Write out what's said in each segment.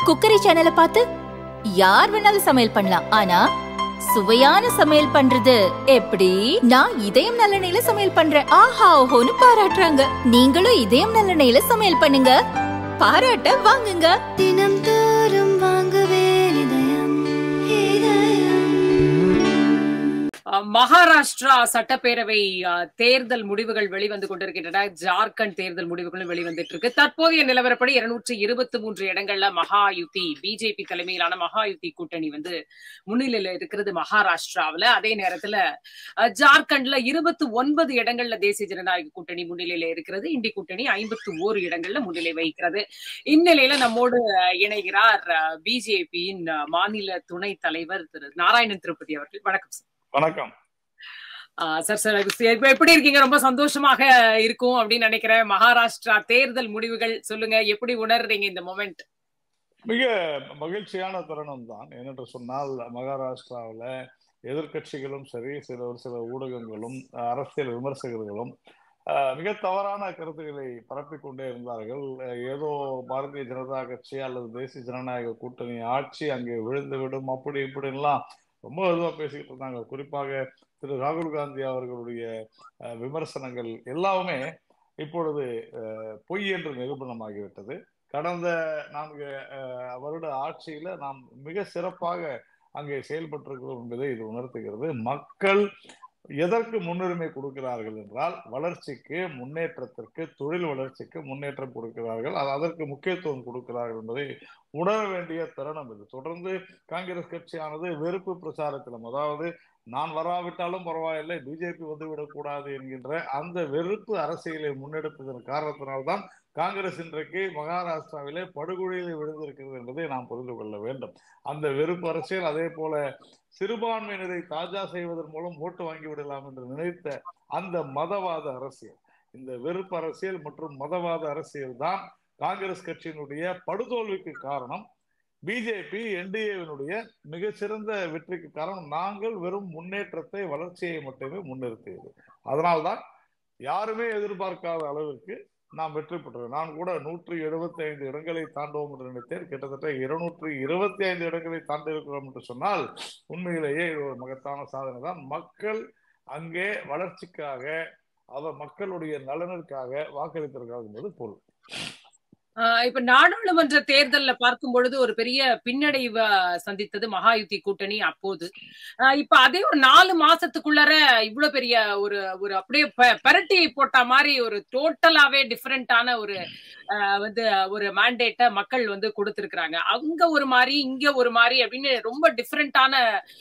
Cookery சேனலை பார்த்து யார் வேணாலும் சமையல் பண்ணலாம் ஆனா சுவையான சமையல் பண்றது எப்படி நான் இதயம் நல்லெண்ணெயில சமையல் பண்றேன் ஆஹா ஓஹோன்னு பாராட்டுறாங்க நீங்களும் இதயம் நல்லெண்ணெயில சமையல் பண்ணுங்க பாராட்ட வாங்குங்க தினம் தோறும் வாங்குவே இதயம் இதயம் அஹ் மகாராஷ்டிரா சட்டப்பேரவை அஹ், தேர்தல் முடிவுகள் வெளிவந்து கொண்டிருக்கின்றன ஜார்க்கண்ட் தேர்தல் முடிவுகளும் வெளிவந்துட்டு இருக்கு தற்போதைய நிலவரப்படி இருநூற்றி இருபத்தி மூன்று இடங்கள்ல மகாயுதி பிஜேபி தலைமையிலான மகாயுதி கூட்டணி வந்து முன்னிலையில இருக்கிறது மகாராஷ்டிராவுல அதே நேரத்துல அஹ், ஜார்க்கண்ட்ல இருபத்தி ஒன்பது இடங்கள்ல தேசிய ஜனநாயக கூட்டணி முன்னிலையில இருக்கிறது இண்டி கூட்டணி ஐம்பத்தி ஓரு இடங்கள்ல முன்னிலை வகிக்கிறது இந்நிலையில நம்மோடு அஹ், இணைகிறார் பிஜேபியின் மாநில துணைத் தலைவர் திரு நாராயணன் திருப்பதி அவர்கள் வணக்கம் சார் வணக்கம் ஆஹ் சார் சார் இப்ப எப்படி இருக்கீங்க ரொம்ப சந்தோஷமாக இருக்கும் அப்படின்னு நினைக்கிறேன் மகாராஷ்டிரா தேர்தல் முடிவுகள் சொல்லுங்க எப்படி உணர்றீங்க இந்த மொமெண்ட் மிக மகிழ்ச்சியான தருணம் தான் ஏனென்று சொன்னால் மகாராஷ்டிராவில் எதிர்க்கட்சிகளும் சரி சில ஒரு சில ஊடகங்களும் அஹ், அரசியல் விமர்சகர்களும் அஹ், மிக தவறான கருத்துக்களை பரப்பிக் கொண்டே இருந்தார்கள் அஹ், ஏதோ பாரதிய ஜனதா கட்சி அல்லது தேசிய ஜனநாயக கூட்டணி ஆட்சி அங்கே விழுந்து விடும் அப்படி இப்படின்லாம் ரொம்ப இதுவாக பேசிக்கிட்டு இருந்தாங்க குறிப்பாக திரு ராகுல் காந்தி அவர்களுடைய அஹ், விமர்சனங்கள் எல்லாமே இப்பொழுது அஹ், பொய் என்று நிரூபணமாகிவிட்டது கடந்த நான்கு அஹ், வருட ஆட்சியில நாம் மிக சிறப்பாக அங்கே செயல்பட்டிருக்கிறோம் என்பதை இது உணர்த்துகிறது மக்கள் எதற்கு முன்னுரிமை கொடுக்கிறார்கள் என்றால் வளர்ச்சிக்கு முன்னேற்றத்திற்கு தொழில் வளர்ச்சிக்கு முன்னேற்றம் கொடுக்கிறார்கள் அது அதற்கு முக்கியத்துவம் கொடுக்கிறார்கள் என்பதை உணர வேண்டிய தருணம் இது தொடர்ந்து காங்கிரஸ் கட்சியானது வெறுப்பு பிரச்சாரத்திலும் அதாவது நான் வராவிட்டாலும் பரவாயில்லை பிஜேபி வந்துவிடக்கூடாது என்கின்ற அந்த வெறுப்பு அரசியலை முன்னெடுப்பதன் காரணத்தினால்தான் காங்கிரஸ் இன்றைக்கு மகாராஷ்டிராவிலே படுகொலையில் விழுந்திருக்கிறது என்பதை நாம் புரிந்து கொள்ள வேண்டும் அந்த வெறுப்பு அரசியல் அதே போல சிறுபான்மையினரை தாஜா செய்வதன் மூலம் ஓட்டு வாங்கி விடலாம் என்று நினைத்த அந்த மதவாத அரசியல் இந்த வெறுப்பு அரசியல் மற்றும் மதவாத அரசியல் தான் காங்கிரஸ் கட்சியினுடைய படுதோல்விக்கு காரணம் பிஜேபி என்டிஏவினுடைய மிகச்சிறந்த வெற்றிக்கு காரணம் நாங்கள் வெறும் முன்னேற்றத்தை வளர்ச்சியை மட்டுமே முன்னிறுத்தியது அதனால்தான் யாருமே எதிர்பார்க்காத அளவிற்கு நாம் வெற்றி பெற்றோம் நான் கூட நூற்றி எழுபத்தி ஐந்து இடங்களை தாண்டுவோம் என்று நினைத்தேன் கிட்டத்தட்ட இருநூற்றி இருபத்தி ஐந்து இடங்களை தாண்டி இருக்கிறோம் என்று சொன்னால் உண்மையிலேயே இது ஒரு மகத்தான சாதனை தான் மக்கள் அங்கே வளர்ச்சிக்காக அவர் மக்களுடைய நலனிற்காக வாக்களித்திருக்காங்க என்பது பொருள் இப்ப நாடாளுமன்ற தேர்தல்ல பார்க்கும் பொழுது ஒரு பெரிய பின்னடைவை சந்தித்தது மகாயுதி கூட்டணி அப்போது ஆஹ் இப்ப அதே ஒரு நாலு மாசத்துக்குள்ளார இவ்வளவு பெரிய ஒரு ஒரு அப்படியே ப- பரட்டி போட்ட மாதிரி ஒரு டோட்டலாவே டிஃபரெண்டான ஒரு ஆஹ் வந்து ஒரு மேண்டேட்டை மக்கள் வந்து கொடுத்திருக்கிறாங்க அங்க ஒரு மாதிரி இங்க ஒரு மாதிரி அப்படின்னு ரொம்ப டிஃபரெண்டான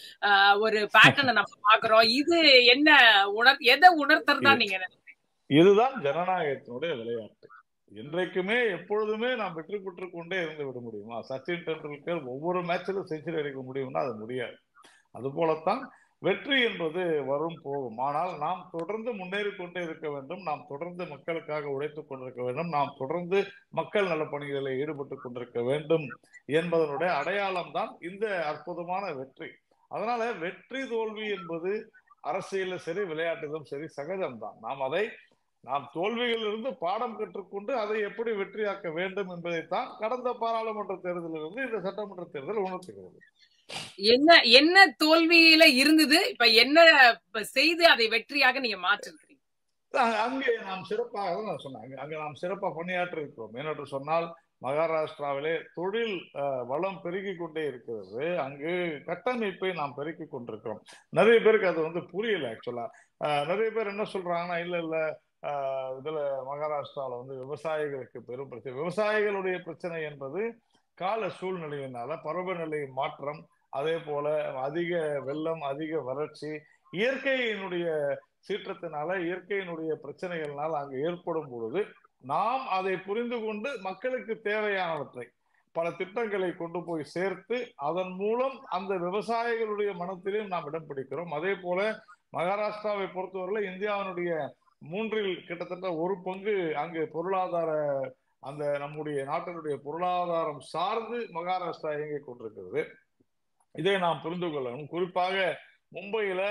ஒரு பேட்டர்னை நம்ம பாக்குறோம் இது என்ன உணர் எதை உணர்த்துறதா நீங்க நினைக்கிறீங்க? இதுதான் ஜனநாயகத்தினுடைய விளையாட்டு என்றைக்குமே எப்பொழுதுமே நாம் வெற்றி பெற்று கொண்டே இருந்து விட முடியுமா சச்சின் டெண்டுல்கர் ஒவ்வொரு மேட்சிலும் செஞ்சுரி அடிக்க முடியும்னா அது முடியாது அது போலத்தான் வெற்றி என்பது வரும் போகும் ஆனால் நாம் தொடர்ந்து முன்னேறி கொண்டே இருக்க வேண்டும் நாம் தொடர்ந்து மக்களுக்காக உழைத்துக் கொண்டிருக்க வேண்டும் நாம் தொடர்ந்து மக்கள் நல பணிகளில் ஈடுபட்டு கொண்டிருக்க வேண்டும் என்பதனுடைய அடையாளம் தான் இந்த அற்புதமான வெற்றி அதனால வெற்றி தோல்வி என்பது அரசியலும் சரி விளையாட்டிலும் சரி சகஜம்தான் நாம் அதை நாம் தோல்விகளிலிருந்து பாடம் கற்றுக்கொண்டு அதை எப்படி வெற்றியாக்க வேண்டும் என்பதைத்தான் கடந்த பாராளுமன்ற தேர்தலிலிருந்து இந்த சட்டமன்ற தேர்தல் உணர்த்துகிறது என்ன என்ன தோல்வியில இருந்தது இப்ப என்ன இப்ப செய்து அதை வெற்றியாக நீங்க மாற்றிருக்கிறீங்க அ- அங்கே நாம் சிறப்பாக தான் நான் சொன்னேன் அங்க- அங்கே நாம் சிறப்பாக பணியாற்றி இருக்கிறோம் ஏனென்று சொன்னால் மகாராஷ்டிராவிலே தொழில் அஹ், வளம் பெருகி கொண்டே இருக்கிறது அங்கு கட்டமைப்பை நாம் பெருக்கி கொண்டிருக்கிறோம் நிறைய பேருக்கு அது வந்து புரியல ஆக்சுவலா நிறைய பேர் என்ன சொல்றாங்கன்னா இல்ல இல்ல அஹ், இதுல மகாராஷ்டிராவில் வந்து விவசாயிகளுக்கு பெரும் பிரச்சனை விவசாயிகளுடைய பிரச்சனை என்பது கால சூழ்நிலையினால பருவநிலை மாற்றம் அதே போல அதிக வெள்ளம் அதிக வறட்சி இயற்கையினுடைய சீற்றத்தினால இயற்கையினுடைய பிரச்சனைகள்னால அங்கு ஏற்படும் பொழுது நாம் அதை புரிந்து கொண்டு மக்களுக்கு தேவையானவற்றை பல திட்டங்களை கொண்டு போய் சேர்த்து அதன் மூலம் அந்த விவசாயிகளுடைய மனத்திலும் நாம் இடம் பிடிக்கிறோம் அதே போல மகாராஷ்டிராவை பொறுத்தவரையில இந்தியாவினுடைய மூன்றில் கிட்டத்தட்ட ஒரு பங்கு அங்கு பொருளாதார அந்த நம்முடைய நாட்டினுடைய பொருளாதாரம் சார்ந்து மகாராஷ்டிரா இயங்கிக் கொண்டிருக்கிறது இதை நாம் புரிந்து கொள்ளணும் குறிப்பாக மும்பையில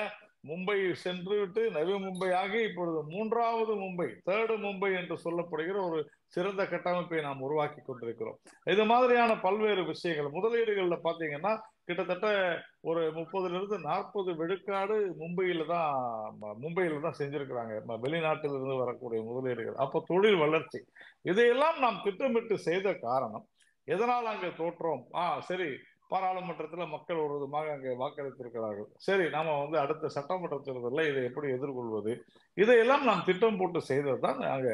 மும்பை சென்று விட்டு நவி மும்பை ஆகி இப்பொழுது மூன்றாவது மும்பை தேர்டு மும்பை என்று சொல்லப்படுகிற ஒரு சிறந்த கட்டமைப்பை நாம் உருவாக்கி கொண்டிருக்கிறோம் இது மாதிரியான பல்வேறு விஷயங்கள் முதலீடுகள்ல பாத்தீங்கன்னா கிட்டத்தட்ட ஒரு முப்பதுல இருந்து நாற்பது விழுக்காடு மும்பையில தான் ம- மும்பையில தான் செஞ்சிருக்கிறாங்க ம- வெளிநாட்டில் இருந்து வரக்கூடிய முதலீடுகள் அப்போ தொழில் வளர்ச்சி இதையெல்லாம் நாம் திட்டமிட்டு செய்த காரணம் எதனால் அங்கே தோற்றோம் ஆ சரி பாராளுமன்றத்துல மக்கள் ஒரு விதமாக அங்கே வாக்களித்திருக்கிறார்கள் சரி நாம வந்து அடுத்த சட்டமன்ற தேர்தலில் இதை எப்படி எதிர்கொள்வது இதையெல்லாம் நாம் திட்டம் போட்டு செய்ததுதான் அங்க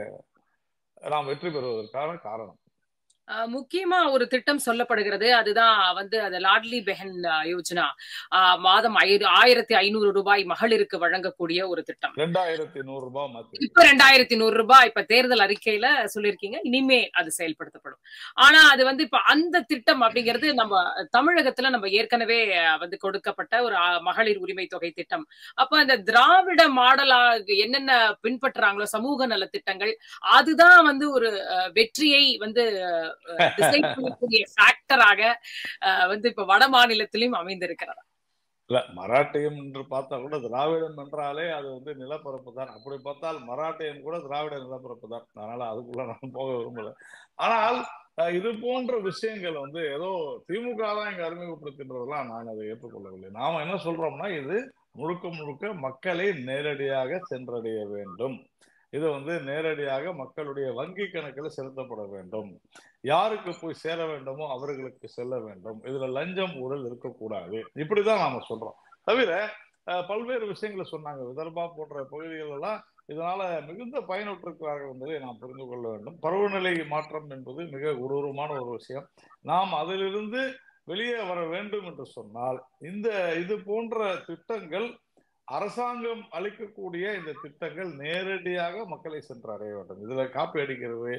நாம் வெற்றி பெறுவதற்கான காரணம் ஆஹ் முக்கியமா ஒரு திட்டம் சொல்லப்படுகிறது அதுதான் வந்து அது லாட்லி பெஹன் ஆஹ் யோஜனா ஆஹ் மாதம் ஐ- ஆயிரத்தி ஐநூறு ரூபாய் மகளிருக்கு வழங்கக்கூடிய ஒரு திட்டம் ரெண்டாயிரத்தி நூறு ரூபாய் மாத்தி இப்ப ரெண்டாயிரத்தி நூறு ரூபாய் இப்ப தேர்தல் அறிக்கையில சொல்லியிருக்கீங்க இனிமே அது செயல்படுத்தப்படும் ஆனா அது வந்து இப்ப அந்த திட்டம் அப்படிங்கிறது நம்ம தமிழகத்துல நம்ம ஏற்கனவே அஹ், வந்து கொடுக்கப்பட்ட ஒரு அஹ், மகளிர் உரிமை தொகை திட்டம் அப்ப அந்த திராவிட மாடலா என்னென்ன பின்பற்றுறாங்களோ சமூக நல திட்டங்கள் அதுதான் வந்து ஒரு அஹ், வெற்றியை வந்து அஹ், திசை பண்ணக்கூடிய ஃபேக்டராக வந்து இப்ப வட மாநிலத்திலும் அமைந்திருக்கிறது இல்ல மராட்டியம் என்று பார்த்தா கூட திராவிடம் என்றாலே அது வந்து நிலப்பரப்பு தான் அப்படி பார்த்தால் மராட்டியம் கூட திராவிட நிலப்பரப்பு தான் அதனால அதுக்குள்ள நான் போக விரும்பல ஆனால் அஹ், இது போன்ற விஷயங்கள் வந்து ஏதோ திமுக தான் இங்க அறிமுகப்படுத்தின்றதெல்லாம் நான் அதை ஏற்றுக்கொள்ளவில்லை நாம என்ன சொல்றோம்னா இது முழுக்க முழுக்க மக்களை நேரடியாக சென்றடைய வேண்டும் இது வந்து நேரடியாக மக்களுடைய வங்கி கணக்கில் செலுத்தப்பட வேண்டும் யாருக்கு போய் சேர வேண்டுமோ அவர்களுக்கு செல்ல வேண்டும் இதுல லஞ்சம் ஊழல் இருக்கக்கூடாது இப்படிதான் நாம சொல்றோம் தவிர அஹ், பல்வேறு விஷயங்களை சொன்னாங்க விதர்பா போன்ற பகுதிகள் எல்லாம் இதனால மிகுந்த பயனுற்றிருக்கிறார்கள் என்பதை நாம் புரிந்து கொள்ள வேண்டும் பருவநிலை மாற்றம் என்பது மிக கொடூரமான ஒரு விஷயம் நாம் அதிலிருந்து வெளியே வர வேண்டும் என்று சொன்னால் இந்த இது போன்ற திட்டங்கள் அரசாங்கம் அளிக்கக்கூடிய இந்த திட்டங்கள் நேரடியாக மக்களை சென்றடைய வேண்டும் இதுல காப்பி அடிக்கிறது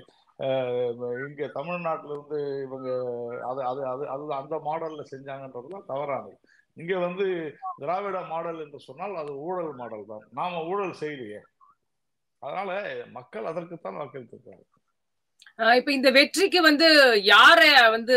அஹ், இங்க தமிழ்நாட்டில இருந்து இவங்க அது அது அது அது அந்த மாடல்ல செஞ்சாங்கன்றதுலாம் தவறானது இங்க வந்து திராவிட மாடல் என்று சொன்னால் அது ஊழல் மாடல் தான் நாம ஊழல் செய்யலையே அதனால மக்கள் அதற்குத்தான் வாக்களித்திருக்காங்க ஆஹ் இப்ப இந்த வெற்றிக்கு வந்து யார வந்து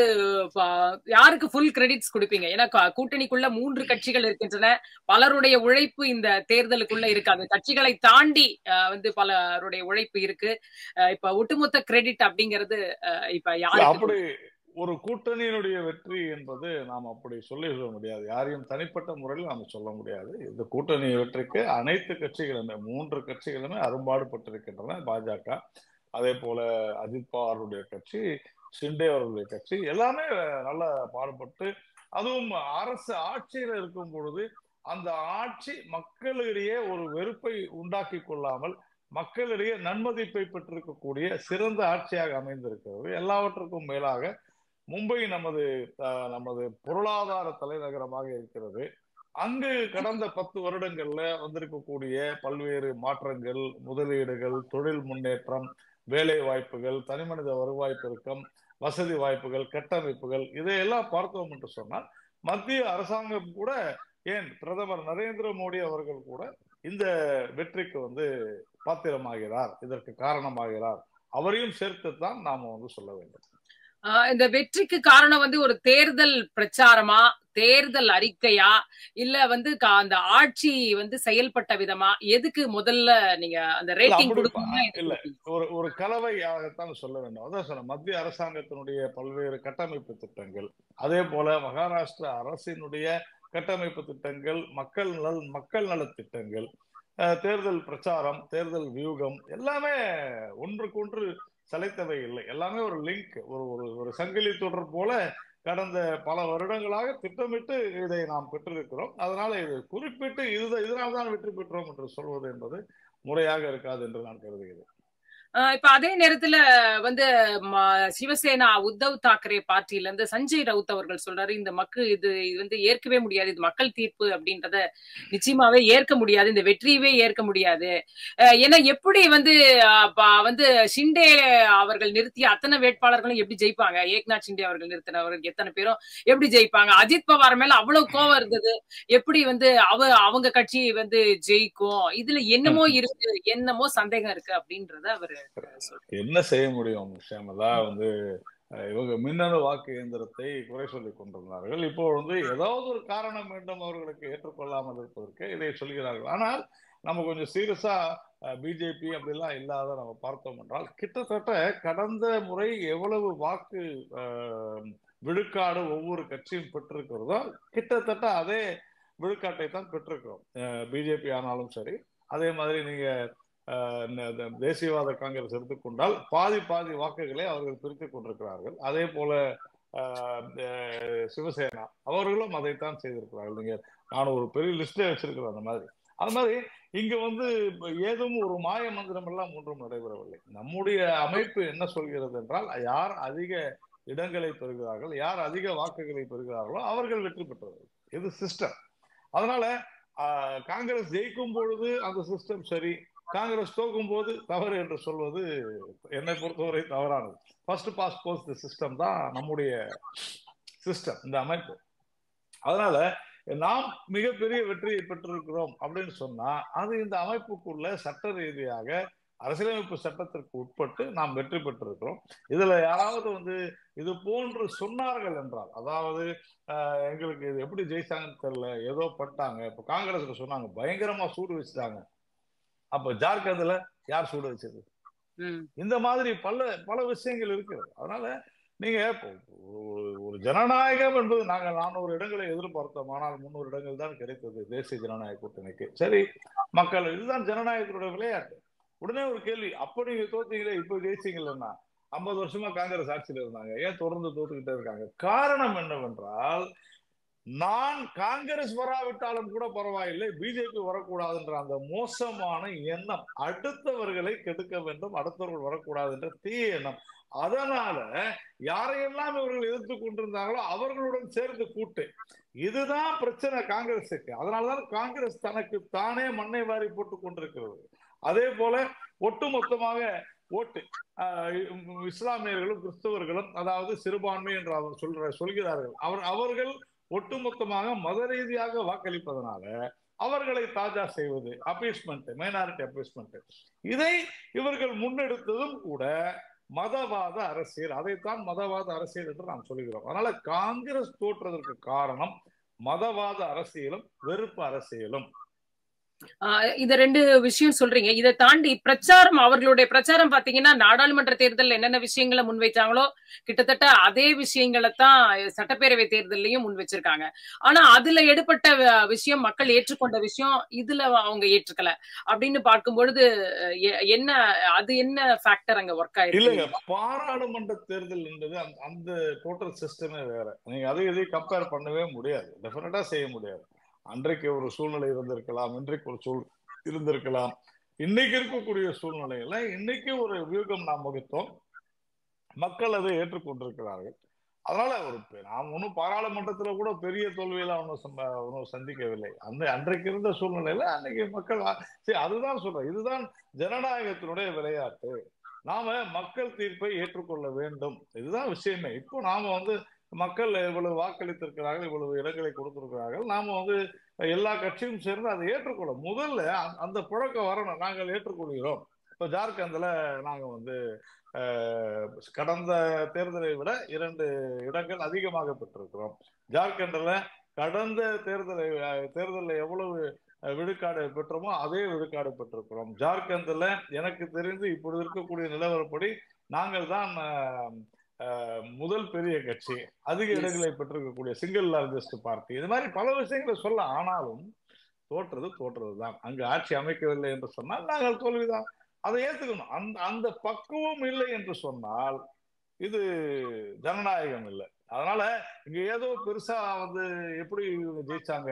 ப- யாருக்கு ஃபுல் கிரெடிட்ஸ் கொடுப்பீங்க ஏன்னா க- கூட்டணிக்குள்ள மூன்று கட்சிகள் இருக்கின்றன பலருடைய உழைப்பு இந்த தேர்தலுக்குள்ள இருக்கு அந்த கட்சிகளை தாண்டி ஆஹ் வந்து பலருடைய உழைப்பு இருக்கு ஆஹ் இப்ப ஒட்டுமொத்த கிரெடிட் அப்படிங்கிறது ஆஹ் இப்ப இல்ல, யாருக்கு அப்படி ஒரு கூட்டணியினுடைய வெற்றி என்பது நாம் அப்படி சொல்லிவிட முடியாது யாரையும் தனிப்பட்ட முறையில் நாம் சொல்ல முடியாது இந்த கூட்டணி வெற்றிக்கு அனைத்து கட்சிகளுமே மூன்று கட்சிகளுமே அரும்பாடுபட்டிருக்கின்றன பாஜக அதே போல அஜித் பவாருடைய கட்சி ஷிண்டே அவர்களுடைய கட்சி எல்லாமே நல்ல பாடுபட்டு அதுவும் அரசு ஆட்சியில இருக்கும் பொழுது அந்த ஆட்சி மக்களிடையே ஒரு வெறுப்பை உண்டாக்கி கொள்ளாமல் மக்களிடையே நன்மதிப்பை பெற்றிருக்கக்கூடிய சிறந்த ஆட்சியாக அமைந்திருக்கிறது எல்லாவற்றுக்கும் மேலாக மும்பை நமது அஹ், நமது பொருளாதார தலைநகரமாக இருக்கிறது அங்கு கடந்த பத்து வருடங்கள்ல வந்திருக்கக்கூடிய பல்வேறு மாற்றங்கள் முதலீடுகள் தொழில் முன்னேற்றம் வேலை வாய்ப்புகள் தனிமனித வருவாய் பெருக்கம் வசதி வாய்ப்புகள் கட்டமைப்புகள் இதையெல்லாம் பார்த்தோம் என்று சொன்னால் மத்திய அரசாங்கம் கூட ஏன் பிரதமர் நரேந்திர மோடி அவர்கள் கூட இந்த வெற்றிக்கு வந்து பாத்திரமாகிறார் இதற்கு காரணமாகிறார் அவரையும் சேர்த்துத்தான் நாம வந்து சொல்ல வேண்டும் ஆஹ் இந்த வெற்றிக்கு காரணம் வந்து ஒரு தேர்தல் பிரச்சாரமா தேர்தல் அறிக்கையா இல்ல வந்து க- அந்த ஆட்சி வந்து செயல்பட்ட விதமா எதுக்கு முதல்ல நீங்க அந்த ரேட்டிங் அப்படி கொடுக்கணும்னா எதுக்கு இல்ல. கொடுப்பீங்க? ஒரு ஒரு கலவையாகத்தான் சொல்ல வேண்டும் அதான் சொன்ன மத்திய அரசாங்கத்தினுடைய பல்வேறு கட்டமைப்பு திட்டங்கள் அதே போல மகாராஷ்டிரா அரசினுடைய கட்டமைப்பு திட்டங்கள் மக்கள் நல மக்கள் நல திட்டங்கள் அஹ், தேர்தல் பிரச்சாரம் தேர்தல் வியூகம் எல்லாமே ஒன்றுக்கொன்று சளைத்தவை இல்லை எல்லாமே ஒரு லிங்க் ஒரு ஒரு ஒரு சங்கிலி தொடர் போல கடந்த பல வருடங்களாக திட்டமிட்டு இதை நாம் பெற்றிருக்கிறோம் அதனால இது குறிப்பிட்டு இது இதனால்தான் வெற்றி பெற்றோம் என்று சொல்வது என்பது முறையாக இருக்காது என்று நான் கருதுகிறேன் ஆஹ் இப்ப அதே நேரத்துல வந்து ம- சிவசேனா உத்தவ் தாக்கரே பார்ட்டில இருந்து சஞ்சய் ரவுத் அவர்கள் சொல்றாரு இந்த மக்கள் இது இது வந்து ஏற்கவே முடியாது இது மக்கள் தீர்ப்பு அப்படின்றத நிச்சயமாவே ஏற்க முடியாது இந்த வெற்றியவே ஏற்க முடியாது அஹ் ஏன்னா எப்படி வந்து ஆஹ் ப- வந்து ஷிண்டே அவர்கள் நிறுத்திய அத்தனை வேட்பாளர்களும் எப்படி ஜெயிப்பாங்க ஏக்நாத் ஷிண்டே அவர்கள் நிறுத்தினவர்கள் எத்தனை பேரும் எப்படி ஜெயிப்பாங்க அஜித் பவார் மேல அவ்வளவு கோவம் இருந்தது எப்படி வந்து அவ அவங்க கட்சி வந்து ஜெயிக்கும் இதுல என்னமோ இருக்கு என்னமோ சந்தேகம் இருக்கு அப்படின்றத அவரு சொல்றாரு என்ன செய்ய முடியும் ஷியாமலா வந்து அஹ், இவங்க மின்னணு வாக்கு இயந்திரத்தை குறை சொல்லிக் கொண்டிருந்தார்கள் இப்போ வந்து ஏதாவது ஒரு காரணம் மீண்டும் அவர்களுக்கு ஏற்றுக்கொள்ளாமல் இருப்பதற்கு இதை சொல்கிறார்கள் ஆனால் நம்ம கொஞ்சம் சீரியஸா பிஜேபி அப்படிலாம் இல்லாத நம்ம பார்த்தோம் என்றால் கிட்டத்தட்ட கடந்த முறை எவ்வளவு வாக்கு அஹ், விழுக்காடு ஒவ்வொரு கட்சியும் பெற்றிருக்கிறதோ கிட்டத்தட்ட அதே விழுக்காட்டை தான் பெற்றிருக்கிறோம் பிஜேபி ஆனாலும் சரி அதே மாதிரி நீங்க அஹ், ந- த- தேசியவாத காங்கிரஸ் எடுத்துக்கொண்டால் பாதி பாதி வாக்குகளை அவர்கள் பிரித்துக் கொண்டிருக்கிறார்கள் அதே போல அஹ், அஹ், சிவசேனா அவர்களும் அதைத்தான் செய்திருக்கிறார்கள் நீங்க நான் ஒரு பெரிய லிஸ்டே வச்சிருக்கிறேன் அந்த மாதிரி அது மாதிரி இங்க வந்து ஏதும் ஒரு மாய மந்திரம் எல்லாம் ஒன்றும் நடைபெறவில்லை நம்முடைய அமைப்பு என்ன சொல்கிறது என்றால் யார் அதிக இடங்களை பெறுகிறார்கள் யார் அதிக வாக்குகளை பெறுகிறார்களோ அவர்கள் வெற்றி பெற்றவர்கள் இது சிஸ்டம் அதனால ஆஹ், காங்கிரஸ் ஜெயிக்கும் பொழுது அந்த சிஸ்டம் சரி காங்கிரஸ் தோக்கும் போது தவறு என்று சொல்வது என்னை பொறுத்தவரை தவறானது ஃபர்ஸ்ட் பாஸ் போஸ்ட் சிஸ்டம் தான் நம்முடைய சிஸ்டம் இந்த அமைப்பு அதனால நாம் மிகப்பெரிய வெற்றியை பெற்றிருக்கிறோம் அப்படின்னு சொன்னா அது இந்த அமைப்புக்குள்ள சட்ட ரீதியாக அரசியலமைப்பு சட்டத்திற்கு உட்பட்டு நாம் வெற்றி பெற்றிருக்கிறோம் இதுல யாராவது வந்து இது போன்று சொன்னார்கள் என்றால் அதாவது ஆஹ், எங்களுக்கு இது எப்படி ஜெயிச்சாங்கன்னு தெரியல ஏதோ பட்டாங்க இப்ப காங்கிரஸ்ல சொன்னாங்க பயங்கரமா சூடு வச்சுட்டாங்க அப்ப ஜார்க்கண்ட்ல யார் சூடு வச்சது ம். இந்த மாதிரி பல பல விஷயங்கள் இருக்கிறது அதனால நீங்க இப்போ ஒரு- ஒரு ஜனநாயகம் என்பது நாங்க நானூறு இடங்களை எதிர்பார்த்தோம் ஆனால் முன்னூறு இடங்கள் தான் கிடைத்தது தேசிய ஜனநாயக கூட்டணிக்கு சரி மக்கள் இதுதான் ஜனநாயகத்தினுடைய விளையாட்டு உடனே ஒரு கேள்வி அப்ப நீங்க தோத்தீங்களே இப்ப ஜெயிச்சீங்களா ஐம்பது வருஷமா காங்கிரஸ் ஆட்சியில இருந்தாங்க ஏன் தொடர்ந்து தோத்துக்கிட்டே இருக்காங்க காரணம் என்னவென்றால் நான் காங்கிரஸ் வராவிட்டாலும் கூட பரவாயில்லை பிஜேபி வரக்கூடாதுன்ற அந்த மோசமான எண்ணம் அடுத்தவர்களை கெடுக்க வேண்டும் அடுத்தவர்கள் வரக்கூடாது என்ற தீய எண்ணம் அதனால யாரையெல்லாம் இவர்கள் எதிர்த்து கொண்டிருந்தாங்களோ அவர்களுடன் சேர்ந்து கூட்டு இதுதான் பிரச்சனை காங்கிரஸுக்கு அதனாலதான் காங்கிரஸ் தனக்கு தானே மண்ணை வாரி போட்டுக் கொண்டிருக்கிறது அதே போல ஒட்டுமொத்தமாக ஓட்டு ஆஹ் இஸ்லாமியர்களும் கிறிஸ்தவர்களும் அதாவது சிறுபான்மை என்று அவர் சொல்ற சொல்கிறார்கள் அவர் அவர்கள் ஒட்டுமொத்தமாக மத ரீதியாக வாக்களிப்பதனால அவர்களை தாஜா செய்வது அப்பீஸ்மெண்ட் மைனாரிட்டி அப்பீஸ்மெண்ட் இதை இவர்கள் முன்னெடுத்ததும் கூட மதவாத அரசியல் அதைத்தான் மதவாத அரசியல் என்று நாம் சொல்கிறோம் அதனால காங்கிரஸ் தோற்றதற்கு காரணம் மதவாத அரசியலும் வெறுப்பு அரசியலும் ஆஹ் இந்த ரெண்டு விஷயம் சொல்றீங்க இதை தாண்டி பிரச்சாரம் அவர்களுடைய பிரச்சாரம் பாத்தீங்கன்னா நாடாளுமன்ற தேர்தல் என்னென்ன விஷயங்களை முன்வைச்சாங்களோ கிட்டத்தட்ட அதே விஷயங்களை தான் சட்டப்பேரவை தேர்தலையும் முன் வச்சிருக்காங்க ஆனா அதுல எடுப்பட்ட வ- விஷயம் மக்கள் ஏற்றுக்கொண்ட விஷயம் இதுல அவங்க ஏற்றுக்கல அப்படின்னு பார்க்கும் பொழுது எ- என்ன அது என்ன ஃபேக்டர் அங்க ஒர்க் இல்லைங்க ஆயிருக்கு பாராளுமன்ற தேர்தல் என்பது அந்த- அந்த டோட்டல் சிஸ்டமே வேற நீங்க அதை இதையும் கம்பேர் பண்ணவே முடியாது டெஃபினட்டா செய்ய முடியாது அன்றைக்கு ஒரு சூழ்நிலை இருந்திருக்கலாம் இன்றைக்கு ஒரு சூழ் இருந்திருக்கலாம் இன்னைக்கு இருக்கக்கூடிய சூழ்நிலையில இன்னைக்கு ஒரு வியூகம் நாம் வகுத்தோம் மக்கள் அதை ஏற்றுக்கொண்டிருக்கிறார்கள் அதனால ஒரு பெ- நாம் ஒன்றும் பாராளுமன்றத்துல கூட பெரிய தோல்வியெல்லாம் ஒன்றும் ஒன்றும் சந்திக்கவில்லை அந்த அன்றைக்கு இருந்த சூழ்நிலையில அன்னைக்கு மக்கள் வா- சரி அதுதான் சொல்றேன் இதுதான் ஜனநாயகத்தினுடைய விளையாட்டு நாம மக்கள் தீர்ப்பை ஏற்றுக்கொள்ள வேண்டும் இதுதான் விஷயமே இப்போ நாம வந்து மக்கள் இவ்வளவு வாக்களித்திருக்கிறார்கள் இவ்வளவு இடங்களை கொடுத்திருக்கிறார்கள் நாம வந்து எல்லா கட்சியும் சேர்ந்து அதை ஏற்றுக்கொள்ள முதல்ல அந்த- அந்த புழக்கம் வரணும் நாங்கள் ஏற்றுக்கொள்கிறோம் இப்போ ஜார்க்கண்ட்ல நாங்க வந்து அஹ், கடந்த தேர்தலை விட இரண்டு இடங்கள் அதிகமாக பெற்றிருக்கிறோம் ஜார்க்கண்ட்ல கடந்த தேர்தலை அஹ், தேர்தலில் எவ்வளவு அஹ், விழுக்காடு பெற்றோமோ அதே விழுக்காடு பெற்றிருக்கிறோம் ஜார்க்கண்ட்ல எனக்கு தெரிந்து இப்பொழுது இருக்கக்கூடிய நிலவரப்படி நாங்கள் தான் அஹ், அஹ், முதல் பெரிய கட்சி அதிக Yes. இடங்களை பெற்றிருக்கக்கூடிய சிங்கிள் லார்ஜஸ்ட் பார்ட்டி இது மாதிரி பல விஷயங்களை சொல்ல ஆனாலும் தோற்றது தோற்றது தான் அங்கு ஆட்சி அமைக்கவில்லை என்று சொன்னால் நாங்கள் தோல்விதான் அதை ஏத்துக்கணும் அந்த அந்த பக்குவம் இல்லை என்று சொன்னால் இது ஜனநாயகம் இல்லை அதனால இங்க ஏதோ பெருசா வந்து எப்படி இவங்க ஜெயிச்சாங்க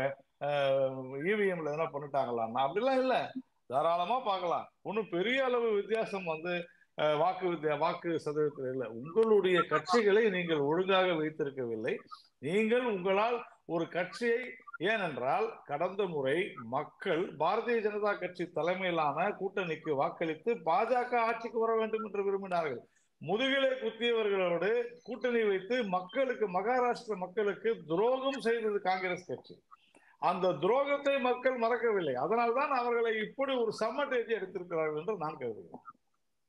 இவிஎம்ல எதனா பண்ணிட்டாங்களான்னா அப்படிலாம் இல்ல தாராளமா பார்க்கலாம் ஒன்றும் பெரிய அளவு வித்தியாசம் வந்து அஹ், வாக்கு வித்தியா வாக்கு சதவீதத்தில் இல்லை உங்களுடைய கட்சிகளை நீங்கள் ஒழுங்காக வைத்திருக்கவில்லை நீங்கள் உங்களால் ஒரு கட்சியை ஏனென்றால் கடந்த முறை மக்கள் பாரதிய ஜனதா கட்சி தலைமையிலான கூட்டணிக்கு வாக்களித்து பாஜக ஆட்சிக்கு வர வேண்டும் என்று விரும்பினார்கள் முதுகிலே குத்தியவர்களோடு கூட்டணி வைத்து மக்களுக்கு மகாராஷ்டிர மக்களுக்கு துரோகம் செய்தது காங்கிரஸ் கட்சி அந்த துரோகத்தை மக்கள் மறக்கவில்லை அதனால்தான் அவர்களை இப்படி ஒரு சம்மட்டேஜ் எடுத்திருக்கிறார்கள் என்று நான் கருதுகிறேன்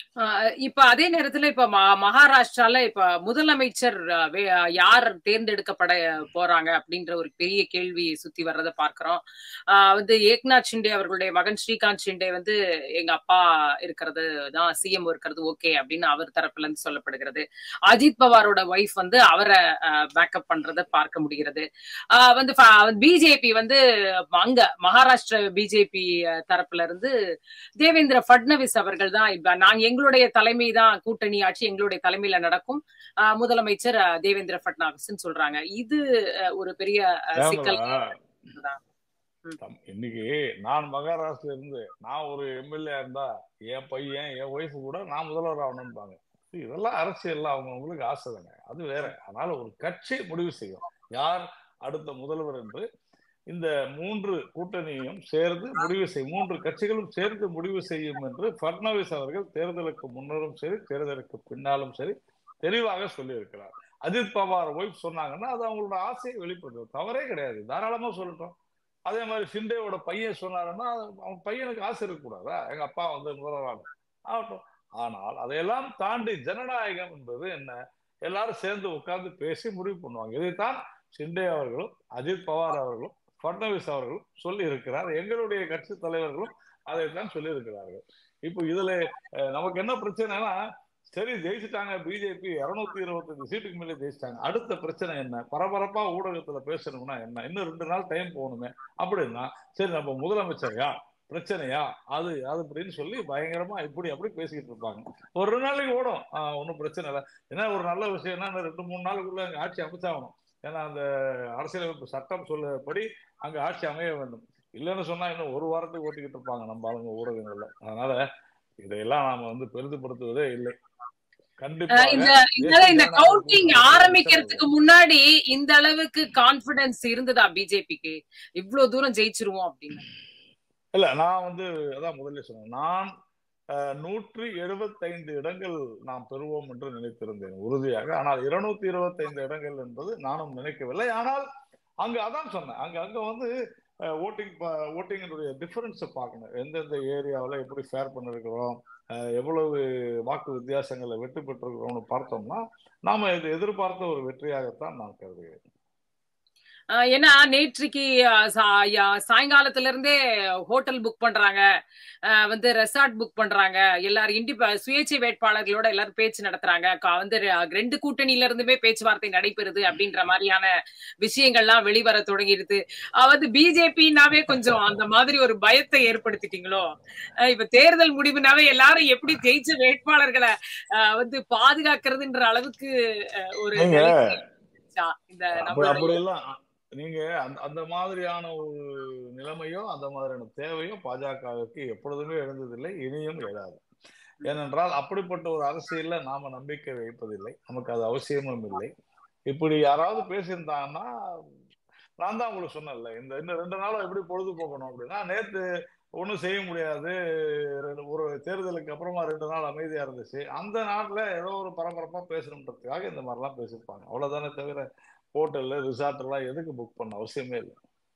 ஆஹ் இப்ப அதே நேரத்துல இப்ப ம- மகாராஷ்டிரால இப்ப முதலமைச்சர் ஆஹ் வே- யார் தேர்ந்தெடுக்கப்பட போறாங்க அப்படின்ற ஒரு பெரிய கேள்வி சுத்தி வர்றதை பார்க்கிறோம் ஆஹ் வந்து ஏக்நாத் ஷிண்டே அவர்களுடைய மகன் ஸ்ரீகாந்த் ஷிண்டே வந்து எங்க அப்பா இருக்கிறது தான் சிஎம் இருக்கிறது ஓகே அப்படின்னு அவர் தரப்புல இருந்து சொல்லப்படுகிறது அஜித் பவாரோட ஒய்ஃப் வந்து அவரை பேக்கப் பண்றதை பார்க்க முடிகிறது ஆஹ் வந்து பிஜேபி வந்து அங்க மகாராஷ்டிர பிஜேபி தரப்புல இருந்து தேவேந்திர பட்னவிஸ் அவர்கள் தான் இப்ப நாங்க எங்களுடைய தலைமை தான் கூட்டணி ஆட்சி எங்களுடைய தலைமையில நடக்கும் ஆஹ் முதலமைச்சர் ஆஹ் தேவேந்திர பட்னாவிஸ் சொல்றாங்க இது ஆஹ் ஒரு பெரிய ஆஹ் சிக்கல் கேமரா, தம்- இன்னைக்கு நான் மகாராஷ்டிரா இருந்து நான் ஒரு எம்எல்ஏ இருந்தா என் பையன் என் ஒய்ஃப் கூட நான் முதல்வர் ஆகணும்பாங்க இதெல்லாம் அரசியல்ல அவங்க உங்களுக்கு ஆசை தானே அது வேற அதனால ஒரு கட்சி முடிவு செய்யும் யார் அடுத்த முதல்வர் என்று இந்த மூன்று கூட்டணியும் சேர்ந்து முடிவு செய்யும் மூன்று கட்சிகளும் சேர்ந்து முடிவு செய்யும் என்று பட்னவிஸ் அவர்கள் தேர்தலுக்கு முன்னரும் சரி தேர்தலுக்கு பின்னாலும் சரி தெளிவாக சொல்லியிருக்கிறார் அஜித் பவார் ஒய்ஃப் சொன்னாங்கன்னா அது அவங்களோட ஆசையை வெளிப்படுத்தும் தவறே கிடையாது தாராளமா சொல்லட்டும் அதே மாதிரி ஷிண்டேவோட பையன் சொன்னாருன்னா அவன் பையனுக்கு ஆசை இருக்கக்கூடாதா எங்க அப்பா வந்து முதல்வராக ஆகட்டும் ஆனால் அதையெல்லாம் தாண்டி ஜனநாயகம் என்பது என்ன எல்லாரும் சேர்ந்து உட்கார்ந்து பேசி முடிவு பண்ணுவாங்க இதைத்தான் ஷிண்டே அவர்களும் அஜித் பவார் அவர்களும் பட்னவிஸ் அவர்களும் சொல்லி இருக்கிறார் எங்களுடைய கட்சி தலைவர்களும் அதைத்தான் சொல்லி இருக்கிறார்கள் இப்போ இதுல அஹ், நமக்கு என்ன பிரச்சனைனா சரி ஜெயிச்சுட்டாங்க பிஜேபி இருநூத்தி இருபத்தஞ்சு சீட்டுக்கு மேலே ஜெயிச்சிட்டாங்க அடுத்த பிரச்சனை என்ன பரபரப்பா ஊடகத்துல பேசணும்னா என்ன இன்னும் ரெண்டு நாள் டைம் போகணுமே அப்படின்னா சரி நம்ம முதலமைச்சரையா பிரச்சனையா அது அது அப்படின்னு சொல்லி பயங்கரமா இப்படி அப்படி பேசிக்கிட்டு இருப்பாங்க ஒரு ரெண்டு நாளைக்கு ஓடும் ஆஹ் ஒன்றும் பிரச்சனை இல்லை ஏன்னா ஒரு நல்ல விஷயம்னா இன்னும் ரெண்டு மூணு நாளுக்குள்ள அங்க ஆட்சி அமைச்சாகணும் ஏன்னா அந்த அரசியலமைப்பு சட்டம் சொல்லபடி அங்க ஆட்சி அமைய வேண்டும் இல்லைன்னு சொன்னா இன்னும் ஒரு வாரத்துக்கு ஓட்டிக்கிட்டு இருப்பாங்க நம்ம ஆளுங்க ஊடகங்கள்ல அதனால இதையெல்லாம் நாம வந்து பெரிதுபடுத்துவதே இல்லை கண்டிப்பா ஆஹ் இந்த இதனால இந்த கவுண்டிங் ஆரம்பிக்கிறதுக்கு முன்னாடி இந்த அளவுக்கு கான்பிடன்ஸ் இருந்ததா பிஜேபிக்கு இவ்வளவு தூரம் ஜெயிச்சிருவோம் அப்படின்னு இல்ல நான் வந்து அதான் முதல்ல சொன்னேன் நான் அஹ், நூற்றி எழுபத்தைந்து இடங்கள் நாம் பெறுவோம் என்று நினைத்திருந்தேன் உறுதியாக ஆனால் இருநூத்தி இருபத்தைந்து இடங்கள் என்பது நானும் நினைக்கவில்லை ஆனால் அங்க அதான் சொன்னேன் அங்க அங்க வந்து ஓட்டிங் ஓட்டிங்கினுடைய டிஃபரன்ஸை பார்க்கணும் எந்தெந்த ஏரியாவில் எப்படி ஃபேர் பண்ணிருக்கிறோம் அஹ், எவ்வளவு வாக்கு வித்தியாசங்களை வெற்றி பெற்றிருக்கிறோம்னு பார்த்தோம்னா நாம இது எதிர்பார்த்த ஒரு வெற்றியாகத்தான் நான் கருதுகிறேன் ஆஹ் ஏன்னா நேற்றுக்கு ஆஹ் சா- யா- சாயங்காலத்துல இருந்தே ஹோட்டல் புக் பண்றாங்க ஆஹ் வந்து ரெசார்ட் புக் பண்றாங்க எல்லாரும் இண்டிப சுயேட்சை வேட்பாளர்களோட எல்லாரும் பேச்சு நடத்துறாங்க கா- வந்து ரெ- ரெண்டு கூட்டணியில இருந்துமே பேச்சுவார்த்தை நடைபெறுது அப்படின்ற மாதிரியான விஷயங்கள்லாம் வெளிவர தொடங்கிடுது ஆஹ் வந்து பிஜேபினாவே கொஞ்சம் அந்த மாதிரி ஒரு பயத்தை ஏற்படுத்திட்டீங்களோ ஆஹ் இப்ப தேர்தல் முடிவுனாவே எல்லாரும் எப்படி ஜெயிச்ச வேட்பாளர்களை ஆஹ் வந்து பாதுகாக்கிறதுன்ற அளவுக்கு ஆஹ் ஒரு நீங்க நிலைக்கு வந்துருச்சா இந்த அப்படி நம்மளுடைய அப்படியெல்லாம் நீங்க அந்த அந்த மாதிரியான ஒரு நிலைமையோ அந்த மாதிரியான தேவையோ பாஜகவுக்கு எப்பொழுதுமே எழுந்ததில்லை இனியும் எழாது ஏனென்றால் அப்படிப்பட்ட ஒரு அரசியல்ல நாம நம்பிக்கை வைப்பதில்லை நமக்கு அது அவசியமும் இல்லை இப்படி யாராவது பேசியிருந்தாங்கன்னா நான் தான் உங்களுக்கு சொன்னேன்ல இந்த இன்னும் ரெண்டு நாளும் எப்படி பொழுது போக்கணும் அப்படின்னா நேத்து ஒன்றும் செய்ய முடியாது ரெண்டு- ஒரு தேர்தலுக்கு அப்புறமா ரெண்டு நாள் அமைதியா இருந்துச்சு அந்த நாட்டுல ஏதோ ஒரு பரபரப்பா பேசணுன்றதுக்காக இந்த மாதிரிலாம் பேசியிருப்பாங்க அவ்வளவுதானே தவிர ஹோட்டல்ல ரிசார்ட் எல்லாம் எதுக்கு புக் பண்ண அவசியமே இல்லை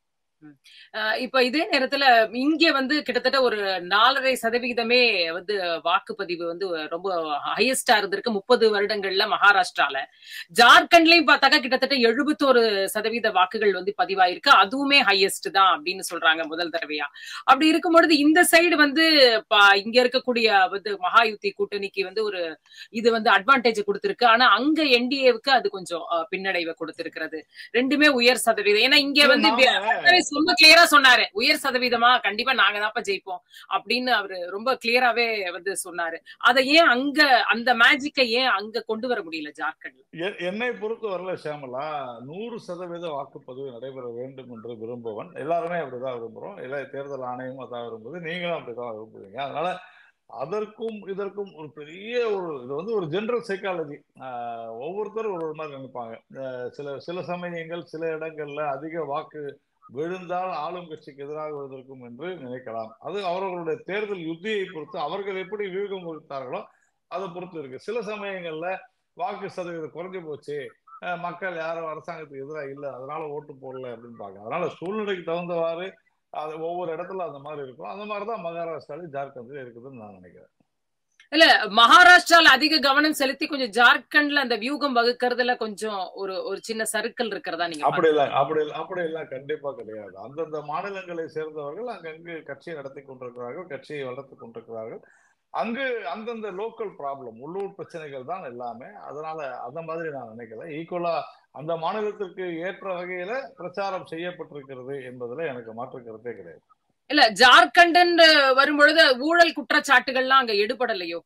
அஹ் இப்ப இதே நேரத்துல இங்க வந்து கிட்டத்தட்ட ஒரு நாலரை சதவிகிதமே வந்து வாக்குப்பதிவு வந்து ரொம்ப ஹையஸ்டா இருந்திருக்கு முப்பது வருடங்கள்ல மகாராஷ்டிரால ஜார்க்கண்ட்லயும் பார்த்தாக்கா கிட்டத்தட்ட எழுபத்தோரு சதவீத வாக்குகள் வந்து பதிவாயிருக்கு அதுவுமே ஹையஸ்ட் தான் அப்படின்னு சொல்றாங்க முதல் தடவையா அப்படி இருக்கும் பொழுது இந்த சைடு வந்து ப- இங்க இருக்கக்கூடிய வந்து மகாயுத்தி கூட்டணிக்கு வந்து ஒரு இது வந்து அட்வான்டேஜ் கொடுத்திருக்கு ஆனா அங்க என்டிஏவுக்கு அது கொஞ்சம் அஹ், பின்னடைவை கொடுத்திருக்கிறது ரெண்டுமே உயர் சதவீதம் ஏன்னா இங்க வந்து நாம ரொம்ப கிளியரா சொன்னாரு உயர் சதவீதமா கண்டிப்பா நாங்க தான்ப்பா ஜெயிப்போம் அப்படின்னு அவரு ரொம்ப கிளியராவே வந்து சொன்னாரு அதை ஏன் அங்க அந்த மேஜிக்கை ஏன் அங்க கொண்டு வர முடியல ஜார்க்கண்ட்ல எ- என்னை பொறுத்த வரல சியாமலா நூறு சதவீத வாக்குப்பதிவு நடைபெற வேண்டும் என்று விரும்புவன் எல்லாருமே அப்படிதான் விரும்புறோம் எல்லா தேர்தல் ஆணையமும் அதான் விரும்புது நீங்களும் அப்படிதான் விரும்புவீங்க அதனால அதற்கும் இதற்கும் ஒரு பெரிய ஒரு இது வந்து ஒரு ஜெனரல் சைக்காலஜி ஒவ்வொருத்தரும் ஒரு ஒரு மாதிரி நினைப்பாங்க ஆஹ் சில சில சமயங்கள் சில இடங்கள்ல அதிக வாக்கு விழுந்தால் ஆளும் கட்சிக்கு எதிராக விழுந்திருக்கும் என்று நினைக்கலாம் அது அவர்களுடைய தேர்தல் யுத்தியை பொறுத்து அவர்கள் எப்படி வியூகம் வகுத்தார்களோ அதை பொறுத்து இருக்கு சில சமயங்கள்ல வாக்கு சதவீதம் குறைஞ்சு போச்சு அஹ் மக்கள் யாரும் அரசாங்கத்துக்கு எதிராக இல்லை அதனால ஓட்டு போடல அப்படின்னு பார்க்க அதனால சூழ்நிலைக்கு தகுந்தவாறு அது ஒவ்வொரு இடத்துல அந்த மாதிரி இருக்கும் அந்த மாதிரி தான் மகாராஷ்டிராலையும் ஜார்க்கண்ட்லயும் இருக்குதுன்னு நான் நினைக்கிறேன் இல்ல மகாராஷ்டிரால அதிக கவனம் செலுத்தி கொஞ்சம் ஜார்க்கண்ட்ல அந்த வியூகம் வகுக்கிறதுல கொஞ்சம் ஒரு ஒரு சின்ன சர்க்கிள் இருக்கிறதா நீங்க அப்படி இல்லை அப்படி இல்லை அப்படி எல்லாம் கண்டிப்பா கிடையாது அந்தந்த மாநிலங்களை சேர்ந்தவர்கள் அங்கங்கு கட்சியை நடத்தி கொண்டிருக்கிறார்கள் கட்சியை வளர்த்து கொண்டிருக்கிறார்கள் அங்கு அந்தந்த லோக்கல் ப்ராப்ளம் உள்ளூர் பிரச்சனைகள் தான் எல்லாமே அதனால அந்த மாதிரி நான் நினைக்கல ஈக்குவலா அந்த மாநிலத்திற்கு ஏற்ற வகையில பிரச்சாரம் செய்யப்பட்டிருக்கிறது என்பதுல எனக்கு மாற்று கருத்தே கிடையாது இல்ல ஜார்க்கண்ட் வரும்பொழுது ஊழல் குற்றச்சாட்டுகள்லாம் அங்க எடுபடலையோ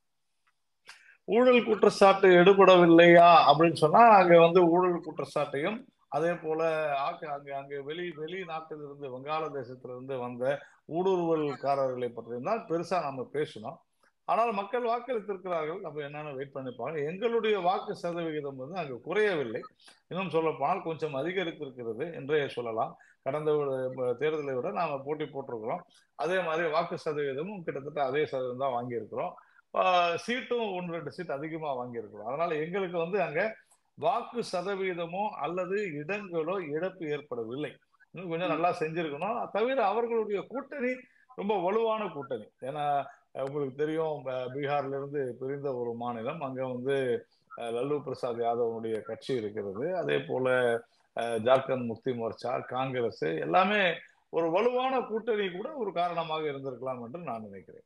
ஊழல் குற்றச்சாட்டு எடுபடவில்லையா அப்படின்னு சொன்னா அங்க வந்து ஊழல் குற்றச்சாட்டையும் அதே போல ஆக்க அங்க அங்க வெளி வெளிநாட்டிலிருந்து வங்காளதேசத்திலிருந்து வந்த ஊடுருவல்காரர்களை பற்றியும் தான் பெருசா நம்ம பேசணும் ஆனால் மக்கள் வாக்களித்திருக்கிறார்கள் நம்ம என்னன்னு வெயிட் பண்ணி பாருங்க எங்களுடைய வாக்கு சதவிகிதம் வந்து அங்கு குறையவில்லை இன்னும் சொல்ல போனால் கொஞ்சம் அதிகரித்திருக்கிறது என்றே சொல்லலாம் கடந்த ஒரு தேர்தலை விட நாம போட்டி போட்டிருக்கிறோம் அதே மாதிரி வாக்கு சதவீதமும் கிட்டத்தட்ட அதே சதவீதம் தான் வாங்கியிருக்கிறோம் ஆஹ் சீட்டும் ஒன்று ரெண்டு சீட் அதிகமா வாங்கியிருக்கிறோம் அதனால எங்களுக்கு வந்து அங்க வாக்கு சதவீதமோ அல்லது இடங்களோ இழப்பு ஏற்படவில்லை இன்னும் கொஞ்சம் நல்லா செஞ்சிருக்கணும் தவிர அவர்களுடைய கூட்டணி ரொம்ப வலுவான கூட்டணி ஏன்னா உங்களுக்கு தெரியும் பீகார்ல இருந்து பிரிந்த ஒரு மாநிலம் அங்க வந்து லல்லு பிரசாத் யாதவனுடைய கட்சி இருக்கிறது அதே போல ஜார்க்கண்ட் முக்தி மோர்ச்சா காங்கிரஸ் எல்லாமே ஒரு வலுவான கூட்டணி கூட ஒரு காரணமாக இருந்திருக்கலாம் என்று நான் நினைக்கிறேன்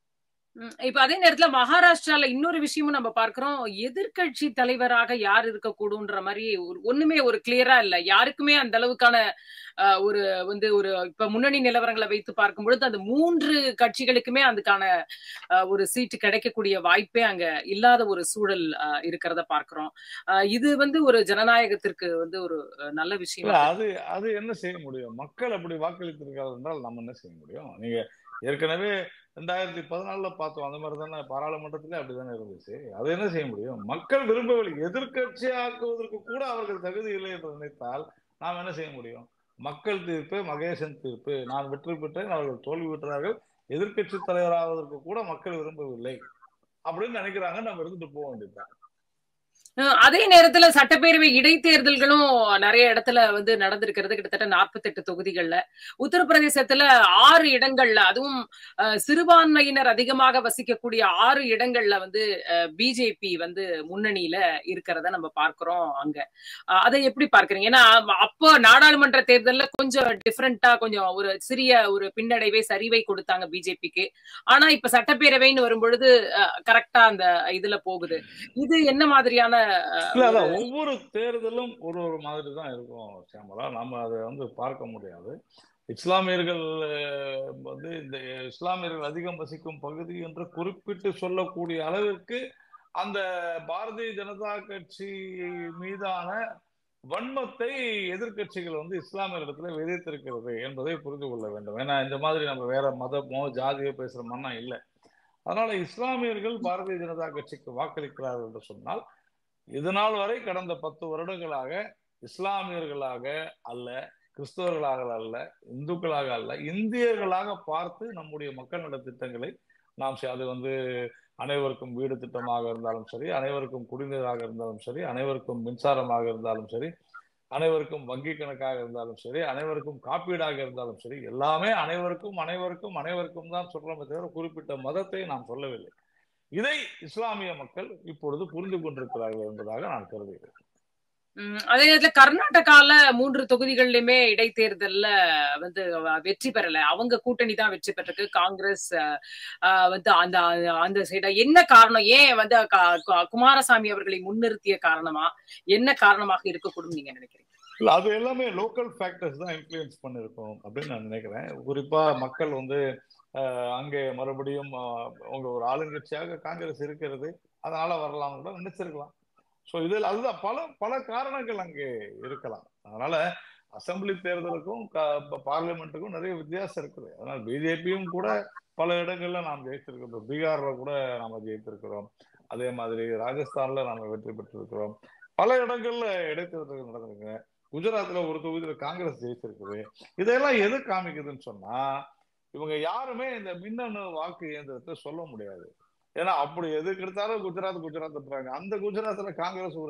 இப்ப அதே நேரத்துல மகாராஷ்டிரால இன்னொரு விஷயமும் நம்ம பார்க்கிறோம் எதிர்கட்சி தலைவராக யார் இருக்கக்கூடும்ன்ற மாதிரி ஒண்ணுமே ஒரு கிளியரா இல்ல யாருக்குமே அந்த அளவுக்கான ஒரு வந்து ஒரு இப்ப முன்னணி நிலவரங்களை வைத்து பார்க்கும் பொழுது அந்த மூன்று கட்சிகளுக்குமே அதுக்கான ஒரு சீட்டு கிடைக்கக்கூடிய வாய்ப்பே அங்க இல்லாத ஒரு சூழல் இருக்கிறத பார்க்கிறோம் இது வந்து ஒரு ஜனநாயகத்திற்கு வந்து ஒரு நல்ல விஷயம் அது அது என்ன செய்ய முடியும் மக்கள் அப்படி வாக்களித்திருக்கிறார்கள் என்றால் நம்ம என்ன செய்ய முடியும் நீங்க ஏற்கனவே ரெண்டாயிரத்தி பதினாலுல பார்த்தோம் அந்த மாதிரி தானே பாராளுமன்றத்திலே அப்படித்தானே இருந்துச்சு அதை என்ன செய்ய முடியும் மக்கள் விரும்பவில்லை எதிர்கட்சி ஆக்குவதற்கு கூட அவர்கள் தகுதி இல்லை என்று நினைத்தால் நாம் என்ன செய்ய முடியும் மக்கள் தீர்ப்பு மகேசன் தீர்ப்பு நான் வெற்றி பெற்றேன் அவர்கள் தோல்வி பெற்றார்கள் எதிர்கட்சி தலைவராவதற்கு கூட மக்கள் விரும்பவில்லை அப்படின்னு நினைக்கிறாங்க நம்ம இருந்துட்டு போக வேண்டியதுதான் அதே நேரத்துல சட்டப்பேரவை இடைத்தேர்தல்களும் நிறைய இடத்துல வந்து நடந்திருக்கிறது கிட்டத்தட்ட நாற்பத்தி எட்டு தொகுதிகள்ல உத்தரப்பிரதேசத்துல ஆறு இடங்கள்ல அதுவும் சிறுபான்மையினர் அதிகமாக வசிக்கக்கூடிய ஆறு இடங்கள்ல வந்து பிஜேபி வந்து முன்னணியில இருக்கிறத நம்ம பார்க்கிறோம் அங்க அதை எப்படி பார்க்கறீங்க ஏன்னா அப்போ நாடாளுமன்ற தேர்தல்ல கொஞ்சம் டிஃப்ரெண்டா கொஞ்சம் ஒரு சிறிய ஒரு பின்னடைவை சரிவை கொடுத்தாங்க பிஜேபிக்கு ஆனா இப்ப சட்டப்பேரவைன்னு வரும்பொழுது கரெக்டா அந்த இதுல போகுது இது என்ன மாதிரியான இல்ல அதான் ஒவ்வொரு தேர்தலும் ஒரு ஒரு மாதிரி தான் இருக்கும் சியாமலா நம்ம அதை வந்து பார்க்க முடியாது இஸ்லாமியர்கள் வந்து இந்த இஸ்லாமியர்கள் அதிகம் வசிக்கும் பகுதி என்று குறிப்பிட்டு சொல்லக்கூடிய அளவிற்கு அந்த பாரதிய ஜனதா கட்சி மீதான வன்மத்தை எதிர்கட்சிகள் வந்து இஸ்லாமியர்களிடத்துல விதைத்திருக்கிறது என்பதை புரிந்து கொள்ள வேண்டும் ஏன்னா இந்த மாதிரி நம்ம வேற மதமோ ஜாதியோ பேசுற மண்ணா இல்லை அதனால இஸ்லாமியர்கள் பாரதிய ஜனதா கட்சிக்கு வாக்களிக்கிறார்கள் என்று சொன்னால் இதனால் வரை கடந்த பத்து வருடங்களாக இஸ்லாமியர்களாக அல்ல கிறிஸ்தவர்களாக அல்ல இந்துக்களாக அல்ல இந்தியர்களாக பார்த்து நம்முடைய மக்கள் நல திட்டங்களை நாம் அது வந்து அனைவருக்கும் வீடு திட்டமாக இருந்தாலும் சரி அனைவருக்கும் குடிநீராக இருந்தாலும் சரி அனைவருக்கும் மின்சாரமாக இருந்தாலும் சரி அனைவருக்கும் வங்கி கணக்காக இருந்தாலும் சரி அனைவருக்கும் காப்பீடாக இருந்தாலும் சரி எல்லாமே அனைவருக்கும் அனைவருக்கும் அனைவருக்கும் தான் சொல்றோமே தவிர குறிப்பிட்ட மதத்தை நாம் சொல்லவில்லை இதை இஸ்லாமிய மக்கள் இப்பொழுது புரிந்து கொண்டிருக்கிறார்கள் என்பதாக நான் கருதுகிறேன் அதே நேரத்துல கர்நாடகால மூன்று தொகுதிகளிலுமே இடைத்தேர்தல்ல வந்து வெற்றி பெறல அவங்க கூட்டணி தான் வெற்றி பெற்றிருக்கு காங்கிரஸ் வந்து அந்த அந்த சைட என்ன காரணம் ஏன் வந்து குமாரசாமி அவர்களை முன்னிறுத்திய காரணமா என்ன காரணமாக இருக்கக்கூடும் நீங்க நினைக்கிறீங்க இல்ல அது எல்லாமே லோக்கல் ஃபேக்டர்ஸ் தான் இன்ஃபுளுன்ஸ் பண்ணிருக்கோம் அப்படின்னு நான் நினைக்கிறேன் குறிப்பா மக்கள் வந்து அங்கே மறுபடியும் உங்க ஒரு ஆளுங்கட்சியாக காங்கிரஸ் இருக்கிறது அதனால வரலாம் கூட நினைச்சிருக்கலாம் ஸோ இதில் அதுதான் பல பல காரணங்கள் அங்கே இருக்கலாம் அதனால அசம்பிளி தேர்தலுக்கும் பார்லிமெண்ட்டுக்கும் நிறைய வித்தியாசம் இருக்குது அதனால பிஜேபியும் கூட பல இடங்கள்ல நாம் ஜெயித்திருக்கிறோம் பீகார்ல கூட நாம ஜெயித்திருக்கிறோம் அதே மாதிரி ராஜஸ்தான்ல நாம வெற்றி பெற்றிருக்கிறோம் பல இடங்கள்ல இடைத்தேர்தல்கள் நடந்திருக்கு குஜராத்ல ஒரு தொகுதியில காங்கிரஸ் ஜெயிச்சிருக்குது இதெல்லாம் எது காமிக்குதுன்னு சொன்னா இவங்க யாருமே இந்த மின்னணு வாக்கு இயந்திரத்தை சொல்ல முடியாது ஏன்னா அப்படி எதுக்கு எடுத்தாலும் குஜராத் குஜராத்ன்றாங்க அந்த குஜராத்ல காங்கிரஸ் ஒரு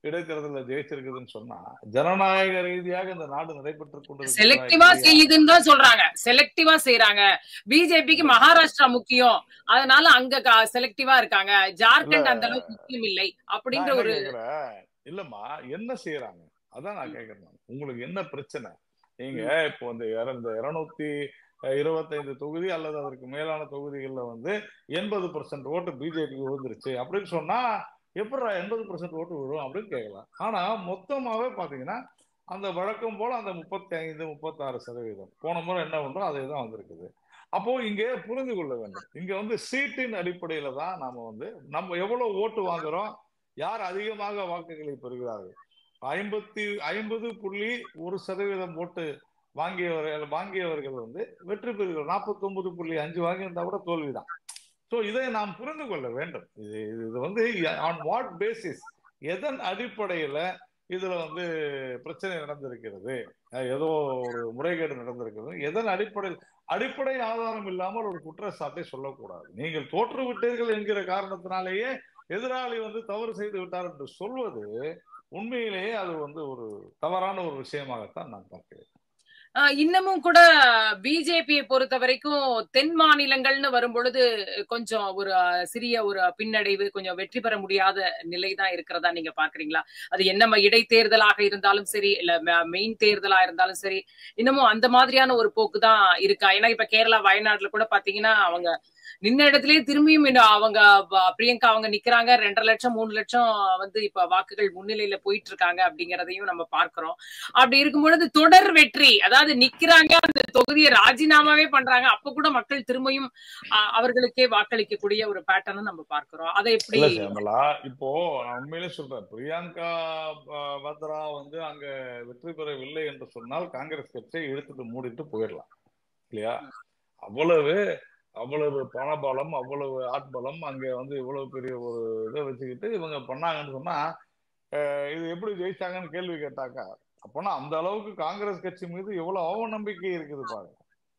இடைத்தேர்தலில் ஜெயிச்சிருக்குதுன்னு சொன்னா ஜனநாயக ரீதியாக இந்த நாடு நடைபெற்று செலக்டிவா கொண்டு செய்யுதுன்னு தான் சொல்றாங்க செலக்டிவா செய்யறாங்க பிஜேபிக்கு மகாராஷ்டிரா முக்கியம் அதனால அங்க செலக்டிவா இருக்காங்க ஜார்க்கண்ட் அந்த அளவுக்கு முக்கியம் இல்லை அப்படின்ற ஒரு இல்லம்மா என்ன செய்யறாங்க அதான் நான் கேக்குறேன் உங்களுக்கு என்ன பிரச்சனை நீங்க இப்போ வந்து இர- இந்த இருநூத்தி இருபத்தைந்து தொகுதி அல்லது அதற்கு மேலான தொகுதிகள்ல வந்து எண்பது பர்சன்ட் ஓட்டு பிஜேபிக்கு விழுந்துருச்சு அப்படின்னு சொன்னா எப்படா எண்பது பர்சன்ட் ஓட்டு விழும் அப்படின்னு கேட்கலாம் ஆனா மொத்தமாவே பாத்தீங்கன்னா அந்த வழக்கம் போல அந்த முப்பத்தி ஐந்து முப்பத்தாறு சதவீதம் போன முறை என்ன பண்றோம் அதே தான் வந்திருக்குது அப்போ இங்கே புரிந்து கொள்ள வேண்டும் இங்க வந்து சீட்டின் அடிப்படையில தான் நாம வந்து நம்ம எவ்வளவு ஓட்டு வாங்குறோம் யார் அதிகமாக வாக்குகளை பெறுகிறார்கள் ஐம்பத்தி ஐம்பது புள்ளி ஒரு சதவீதம் ஓட்டு வாங்கியவர்கள் வாங்கியவர்கள் வந்து வெற்றி பெறுகிறார் நாற்பத்தி ஒன்பது புள்ளி அஞ்சு வாங்கியிருந்தா கூட தோல்விதான் ஸோ இதை நாம் புரிந்து கொள்ள வேண்டும் இது இது- இது வந்து ஆன் வாட் பேசிஸ் எதன் அடிப்படையில இதுல வந்து பிரச்சனை நடந்திருக்கிறது அஹ் ஏதோ ஒரு முறைகேடு நடந்திருக்கிறது எதன் அடிப்படையில் அடிப்படை ஆதாரம் இல்லாமல் ஒரு குற்றச்சாட்டை சொல்லக்கூடாது நீங்கள் தோற்று விட்டீர்கள் என்கிற காரணத்தினாலேயே எதிராளி வந்து தவறு செய்து விட்டார் என்று சொல்வது உண்மையிலேயே அது வந்து ஒரு தவறான ஒரு விஷயமாகத்தான் நான் பார்க்கிறேன் ஆஹ் இன்னமும் கூட பிஜேபியை பொறுத்த வரைக்கும் தென் மாநிலங்கள்னு வரும் பொழுது கொஞ்சம் ஒரு ஆஹ், சிறிய ஒரு பின்னடைவு கொஞ்சம் வெற்றி பெற முடியாத நிலை தான் இருக்கிறதா நீங்க பாக்குறீங்களா அது என்ன இடைத்தேர்தலாக இருந்தாலும் சரி இல்ல மெயின் தேர்தலா இருந்தாலும் சரி இன்னமும் அந்த மாதிரியான ஒரு போக்கு தான் இருக்கா ஏன்னா இப்ப கேரளா வயநாடுல கூட பாத்தீங்கன்னா அவங்க நின்ன இடத்துலயே திரும்பியும் இன்னும் அவங்க ப- பிரியங்கா அவங்க நிக்கிறாங்க ரெண்டரை லட்சம் மூணு லட்சம் வந்து இப்ப வாக்குகள் முன்னிலையில போயிட்டு இருக்காங்க அப்படிங்கறதையும் நம்ம பார்க்கிறோம் அப்படி இருக்கும் பொழுது தொடர் வெற்றி அதாவது நிக்கிறாங்க அந்த தொகுதியை ராஜினாமாவே பண்றாங்க அப்ப கூட மக்கள் திரும்பியும் அஹ், அவர்களுக்கே வாக்களிக்கக்கூடிய ஒரு பேட்டர்னும் நம்ம பார்க்கிறோம் அதை எப்படி இல்ல சியாமலா இப்போ நான் உண்மையிலே சொல்றேன் பிரியங்கா அஹ், வத்ரா வந்து அங்க வெற்றி பெறவில்லை என்று சொன்னால் காங்கிரஸ் கட்சியை இழுத்துட்டு மூடிட்டு போயிடலாம் இல்லையா அவ்வளவு அவ்வளவு பணபலம் அவ்வளவு ஆட்பலம் அங்க வந்து இவ்வளவு பெரிய ஒரு இதை வச்சுக்கிட்டு இவங்க பண்ணாங்கன்னு சொன்னா அஹ், இது எப்படி ஜெயிச்சாங்கன்னு கேள்வி கேட்டாக்கா அப்போனா அந்த அளவுக்கு காங்கிரஸ் கட்சி மீது எவ்வளவு அவநம்பிக்கை இருக்குது பாருங்க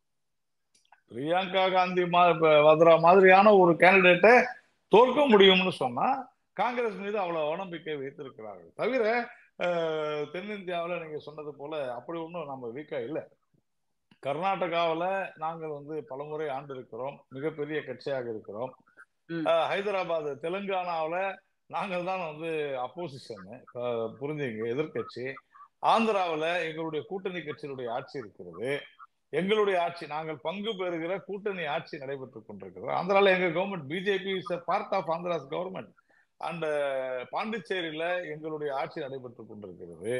பிரியங்கா காந்தி மா இப்ப வத்ரா மாதிரியான ஒரு கேண்டிடேட்டை தோற்க முடியும்னு சொன்னா காங்கிரஸ் மீது அவ்வளவு அவநம்பிக்கை வைத்திருக்கிறார்கள் தவிர அஹ், தென்னிந்தியாவுல நீங்க சொன்னது போல அப்படி ஒன்றும் நம்ம வீக்கா இல்லை கர்நாடகாவுல நாங்கள் வந்து பலமுறை ஆண்டு இருக்கிறோம் மிகப்பெரிய கட்சியாக இருக்கிறோம் ம். அஹ், ஹைதராபாத் தெலுங்கானாவுல நாங்கள் தான் வந்து அப்போசிஷன் புரிஞ்சுங்க எதிர்க்கட்சி ஆந்திராவுல எங்களுடைய கூட்டணி கட்சியினுடைய ஆட்சி இருக்கிறது எங்களுடைய ஆட்சி நாங்கள் பங்கு பெறுகிற கூட்டணி ஆட்சி நடைபெற்றுக் கொண்டிருக்கிறது ஆந்திரால எங்க government BJP is part of Andhra's government and பாண்டிச்சேரியில எங்களுடைய ஆட்சி நடைபெற்றுக் கொண்டிருக்கிறது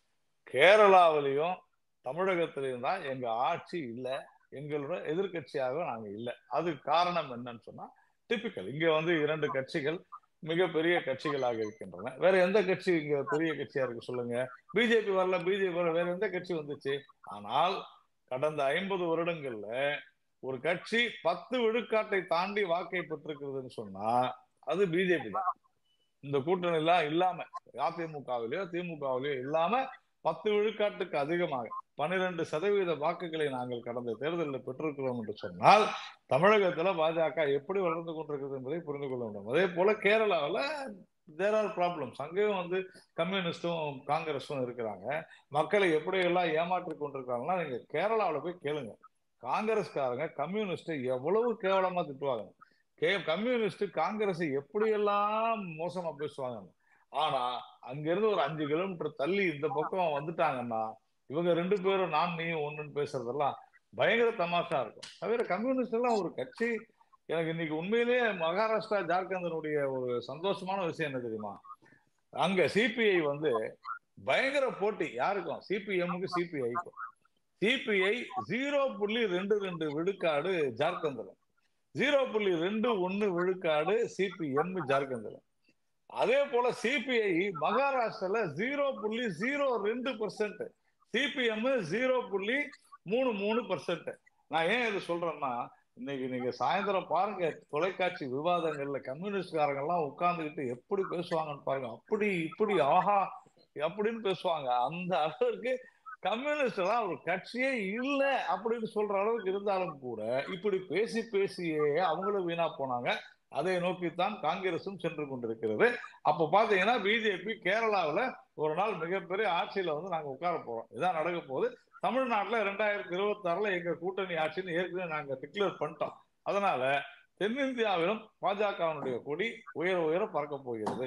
கேரளாவிலையும் தமிழகத்திலையும் தான் எங்க ஆட்சி இல்லை எங்களோட எதிர்க்கட்சியாக நாங்க இல்லை அதுக்கு காரணம் என்னன்னு சொன்னா டிபிக்கல் இங்க வந்து இரண்டு கட்சிகள் மிகப்பெரிய கட்சிகளாக இருக்கின்றன வேற எந்த கட்சி இங்க பெரிய கட்சியா இருக்கு சொல்லுங்க பிஜேபி வரல பிஜேபி வரல வேற எந்த கட்சி வந்துச்சு ஆனால் கடந்த ஐம்பது வருடங்கள்ல ஒரு கட்சி பத்து விழுக்காட்டை தாண்டி வாக்கை பெற்றிருக்கிறதுன்னு சொன்னா அது பிஜேபி தான் இந்த கூட்டணி எல்லாம் இல்லாம அதிமுகவிலயோ திமுகவிலயோ இல்லாம பத்து விழுக்காட்டுக்கு அதிகமாக பன்னிரண்டு சதவீத வாக்குகளை நாங்கள் கடந்த தேர்தலில் பெற்றிருக்கிறோம் என்று சொன்னால் தமிழகத்துல பாஜக எப்படி வளர்ந்து கொண்டிருக்கிறது என்பதை புரிந்து கொள்ள வேண்டும் அதே போல கேரளாவில் தேர் ஆர் ப்ராப்ளம்ஸ் அங்கேயும் வந்து கம்யூனிஸ்டும் காங்கிரஸும் இருக்கிறாங்க மக்களை எப்படி எல்லாம் ஏமாற்றி கொண்டிருக்காங்கன்னா நீங்க கேரளாவில் போய் கேளுங்க காங்கிரஸ்காரங்க கம்யூனிஸ்டை எவ்வளவு கேவலமா திட்டுவாங்க கே கம்யூனிஸ்ட் காங்கிரஸை எப்படியெல்லாம் மோசமா பேசுவாங்க ஆனா அங்கிருந்து ஒரு அஞ்சு கிலோமீட்டர் தள்ளி இந்த பக்கம் வந்துட்டாங்கன்னா இவங்க ரெண்டு பேரும் நான் நீயும் ஒண்ணுன்னு பேசுறதெல்லாம் பயங்கர தமாஷா இருக்கும் தவிர கம்யூனிஸ்ட் எல்லாம் ஒரு கட்சி எனக்கு இன்னைக்கு உண்மையிலேயே மகாராஷ்டிரா ஜார்க்கண்டினுடைய ஒரு சந்தோஷமான விஷயம் என்ன தெரியுமா அங்க சிபிஐ வந்து பயங்கர போட்டி யாருக்கும் சிபிஎம்முக்கு சிபிஐக்கும் சிபிஐ ஜீரோ புள்ளி ரெண்டு ரெண்டு விழுக்காடு ஜார்க்கண்ட்ல ஜீரோ புள்ளி ரெண்டு ஒன்னு விழுக்காடு சிபிஎம் ஜார்க்கண்ட்ல அதே போல சிபிஐ மகாராஷ்டிரால ஜீரோ புள்ளி ஜீரோ ரெண்டு பர்சன்ட் சிபிஎம் ஜீரோ புள்ளி மூணு மூணு பர்சன்ட் நான் ஏன் இது சொல்றேன்னா இன்னைக்கு நீங்க சாயந்தரம் பாருங்க தொலைக்காட்சி விவாதங்கள்ல கம்யூனிஸ்ட்காரங்க எல்லாம் உட்கார்ந்துக்கிட்டு எப்படி பேசுவாங்கன்னு பாருங்க அப்படி இப்படி ஆஹா அப்படின்னு பேசுவாங்க அந்த அளவுக்கு கம்யூனிஸ்ட் எல்லாம் ஒரு கட்சியே இல்லை அப்படின்னு சொல்ற அளவுக்கு இருந்தாலும் கூட இப்படி பேசி பேசியே அவங்களும் வீணா போனாங்க அதை நோக்கித்தான் காங்கிரசும் சென்று கொண்டிருக்கிறது அப்ப பாத்தீங்கன்னா பிஜேபி கேரளாவுல ஒரு நாள் மிகப்பெரிய ஆட்சியில வந்து நாங்க உட்கார போறோம் இதான் நடக்க போகுது தமிழ்நாட்டுல ரெண்டாயிரத்தி இருபத்தி ஆறுல எங்க கூட்டணி ஆட்சின்னு ஏற்கனவே நாங்க டிக்ளேர் பண்ணிட்டோம் அதனால தென்னிந்தியாவிலும் பாஜகவினுடைய கொடி உயர உயர பறக்க போகிறது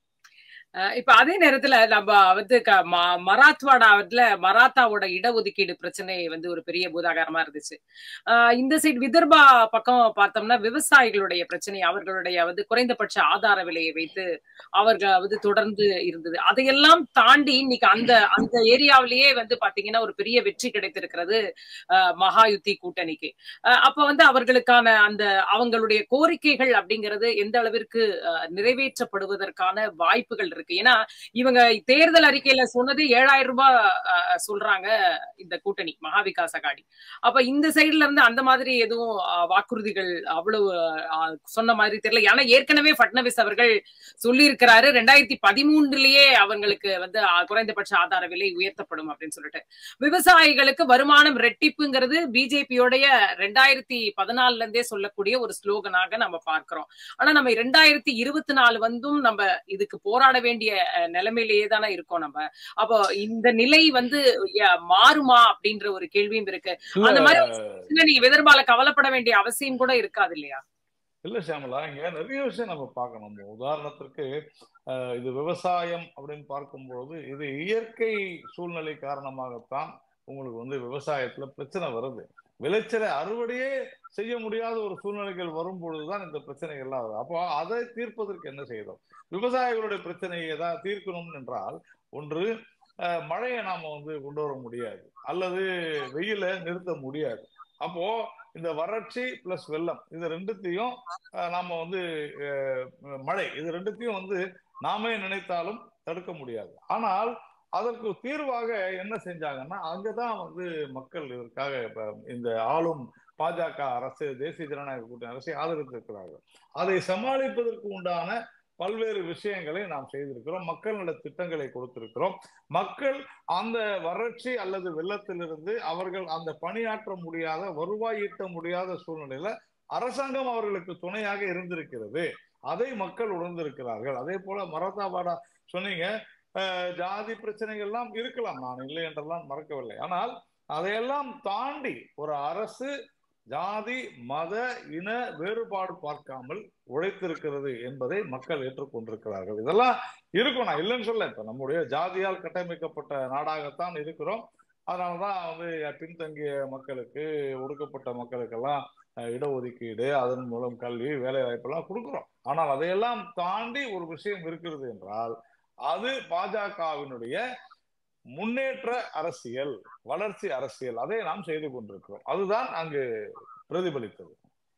அஹ் இப்ப அதே நேரத்துல நம்ம வந்து க- ம- மராத்வாடாவுல மராத்தாவோட இடஒதுக்கீடு பிரச்சனை வந்து ஒரு பெரிய பூதாகாரமா இருந்துச்சு அஹ் இந்த சைடு விதர்பா பக்கம் பார்த்தோம்னா விவசாயிகளுடைய பிரச்சனை அவர்களுடைய வந்து குறைந்தபட்ச ஆதார விலையை வைத்து அவர்கள் வந்து தொடர்ந்து இருந்தது அதையெல்லாம் தாண்டி இன்னைக்கு அந்த அந்த ஏரியாவிலேயே வந்து பாத்தீங்கன்னா ஒரு பெரிய வெற்றி கிடைத்திருக்கிறது அஹ் மகாயுத்தி கூட்டணிக்கு அஹ் அப்ப வந்து அவர்களுக்கான அந்த அவங்களுடைய கோரிக்கைகள் அப்படிங்கிறது எந்த அளவிற்கு அஹ், நிறைவேற்றப்படுவதற்கான வாய்ப்புகள் இருக்கு ஏன்னா இவங்க தேர்தல் அறிக்கையில சொன்னது ஏழாயிரம் ரூபாய் அஹ், சொல்றாங்க இந்த கூட்டணி மகாவிகாஸ் அகாடி அப்ப இந்த சைடுல இருந்து அந்த மாதிரி எதுவும் அஹ், வாக்குறுதிகள் அவ்வளவு அஹ், சொன்ன மாதிரி தெரியல ஏன்னா ஏற்கனவே பட்னவிஸ் அவர்கள் சொல்லி இருக்கிறாரு ரெண்டாயிரத்தி பதிமூன்றுலயே அவங்களுக்கு வந்து அஹ், குறைந்தபட்ச ஆதார விலை உயர்த்தப்படும் அப்படின்னு சொல்லிட்டு விவசாயிகளுக்கு வருமானம் ரெட்டிப்புங்கிறது பிஜேபியோடைய ரெண்டாயிரத்தி பதினாலுல இருந்தே சொல்லக்கூடிய ஒரு ஸ்லோகனாக நம்ம பார்க்கிறோம் ஆனா நம்ம ரெண்டாயிரத்தி இருபத்தி நாலு வந்தும் நம்ம இதுக்கு போராட வேண்டிய அஹ், நிலைமையிலேயே தானே இருக்கோம் நம்ம அப்போ இந்த நிலை வந்து ய- மாறுமா அப்படின்ற ஒரு கேள்வியும் இருக்கு அந்த மாதிரி இல்ல, நீங்க விதர்பால கவலைப்பட வேண்டிய அவசியம் கூட இருக்காது இல்லையா இல்ல சியாமலா இங்க நிறைய விஷயம் நம்ம பார்க்கணும் உதாரணத்திற்கு அஹ், இது விவசாயம் அப்படின்னு பார்க்கும்பொழுது இது இயற்கை சூழ்நிலை காரணமாகத்தான் உங்களுக்கு வந்து விவசாயத்துல பிரச்சனை வருது விளைச்சலை அறுவடையே செய்ய முடியாத ஒரு சூழ்நிலைகள் வரும் பொழுதுதான் இந்த பிரச்சனைகள்லாம் வருது அப்போ அதை தீர்ப்பதற்கு என்ன செய்தோம் விவசாயிகளுடைய பிரச்சனையை ஏதாவது தீர்க்கணும் என்றால் ஒன்று அஹ், மழையை நாம வந்து கொண்டு வர முடியாது அல்லது வெயிலை நிறுத்த முடியாது அப்போ இந்த வறட்சி பிளஸ் வெள்ளம் இது ரெண்டுத்தையும் அஹ், நாம வந்து அஹ், மழை இது ரெண்டுத்தையும் வந்து நாமே நினைத்தாலும் தடுக்க முடியாது ஆனால் அதற்கு தீர்வாக என்ன செஞ்சாங்கன்னா அங்கதான் வந்து மக்கள் இதற்காக இப்ப இந்த ஆளும் பாஜக அரசு தேசிய ஜனநாயக கூட்டணி அரசை ஆதரித்திருக்கிறார்கள் அதை சமாளிப்பதற்கு உண்டான பல்வேறு விஷயங்களை நாம் செய்திருக்கிறோம் மக்கள் நல திட்டங்களை கொடுத்திருக்கிறோம் மக்கள் அந்த வறட்சி அல்லது வெள்ளத்திலிருந்து அவர்கள் அந்த பணியாற்ற முடியாத வருவாய் ஈட்ட முடியாத சூழ்நிலையில அரசாங்கம் அவர்களுக்கு துணையாக இருந்திருக்கிறது அதை மக்கள் உணர்ந்திருக்கிறார்கள் அதே போல மரதாபாடா சொன்னீங்க அஹ், ஜாதி பிரச்சனைகள்லாம் இருக்கலாம் நான் இல்லை என்றெல்லாம் மறக்கவில்லை ஆனால் அதையெல்லாம் தாண்டி ஒரு அரசு ஜாதி மத இன வேறுபாடு பார்க்காமல் உழைத்திருக்கிறது என்பதை மக்கள் ஏற்றுக்கொண்டிருக்கிறார்கள் இதெல்லாம் இருக்கும் நான் இல்லைன்னு சொல்ல இப்ப நம்முடைய ஜாதியால் கட்டமைக்கப்பட்ட நாடாகத்தான் இருக்கிறோம் அதனாலதான் வந்து பின்தங்கிய மக்களுக்கு ஒடுக்கப்பட்ட மக்களுக்கெல்லாம் அஹ், இடஒதுக்கீடு அதன் மூலம் கல்வி வேலை வாய்ப்பெல்லாம் கொடுக்குறோம் ஆனால் அதையெல்லாம் தாண்டி ஒரு விஷயம் இருக்கிறது என்றால் அது பாஜகவினுடைய முன்னேற்ற அரசியல் வளர்ச்சி அரசியல் அதை நாம் செய்து கொண்டிருக்கிறோம் அதுதான் அங்கு பிரதிபலித்தது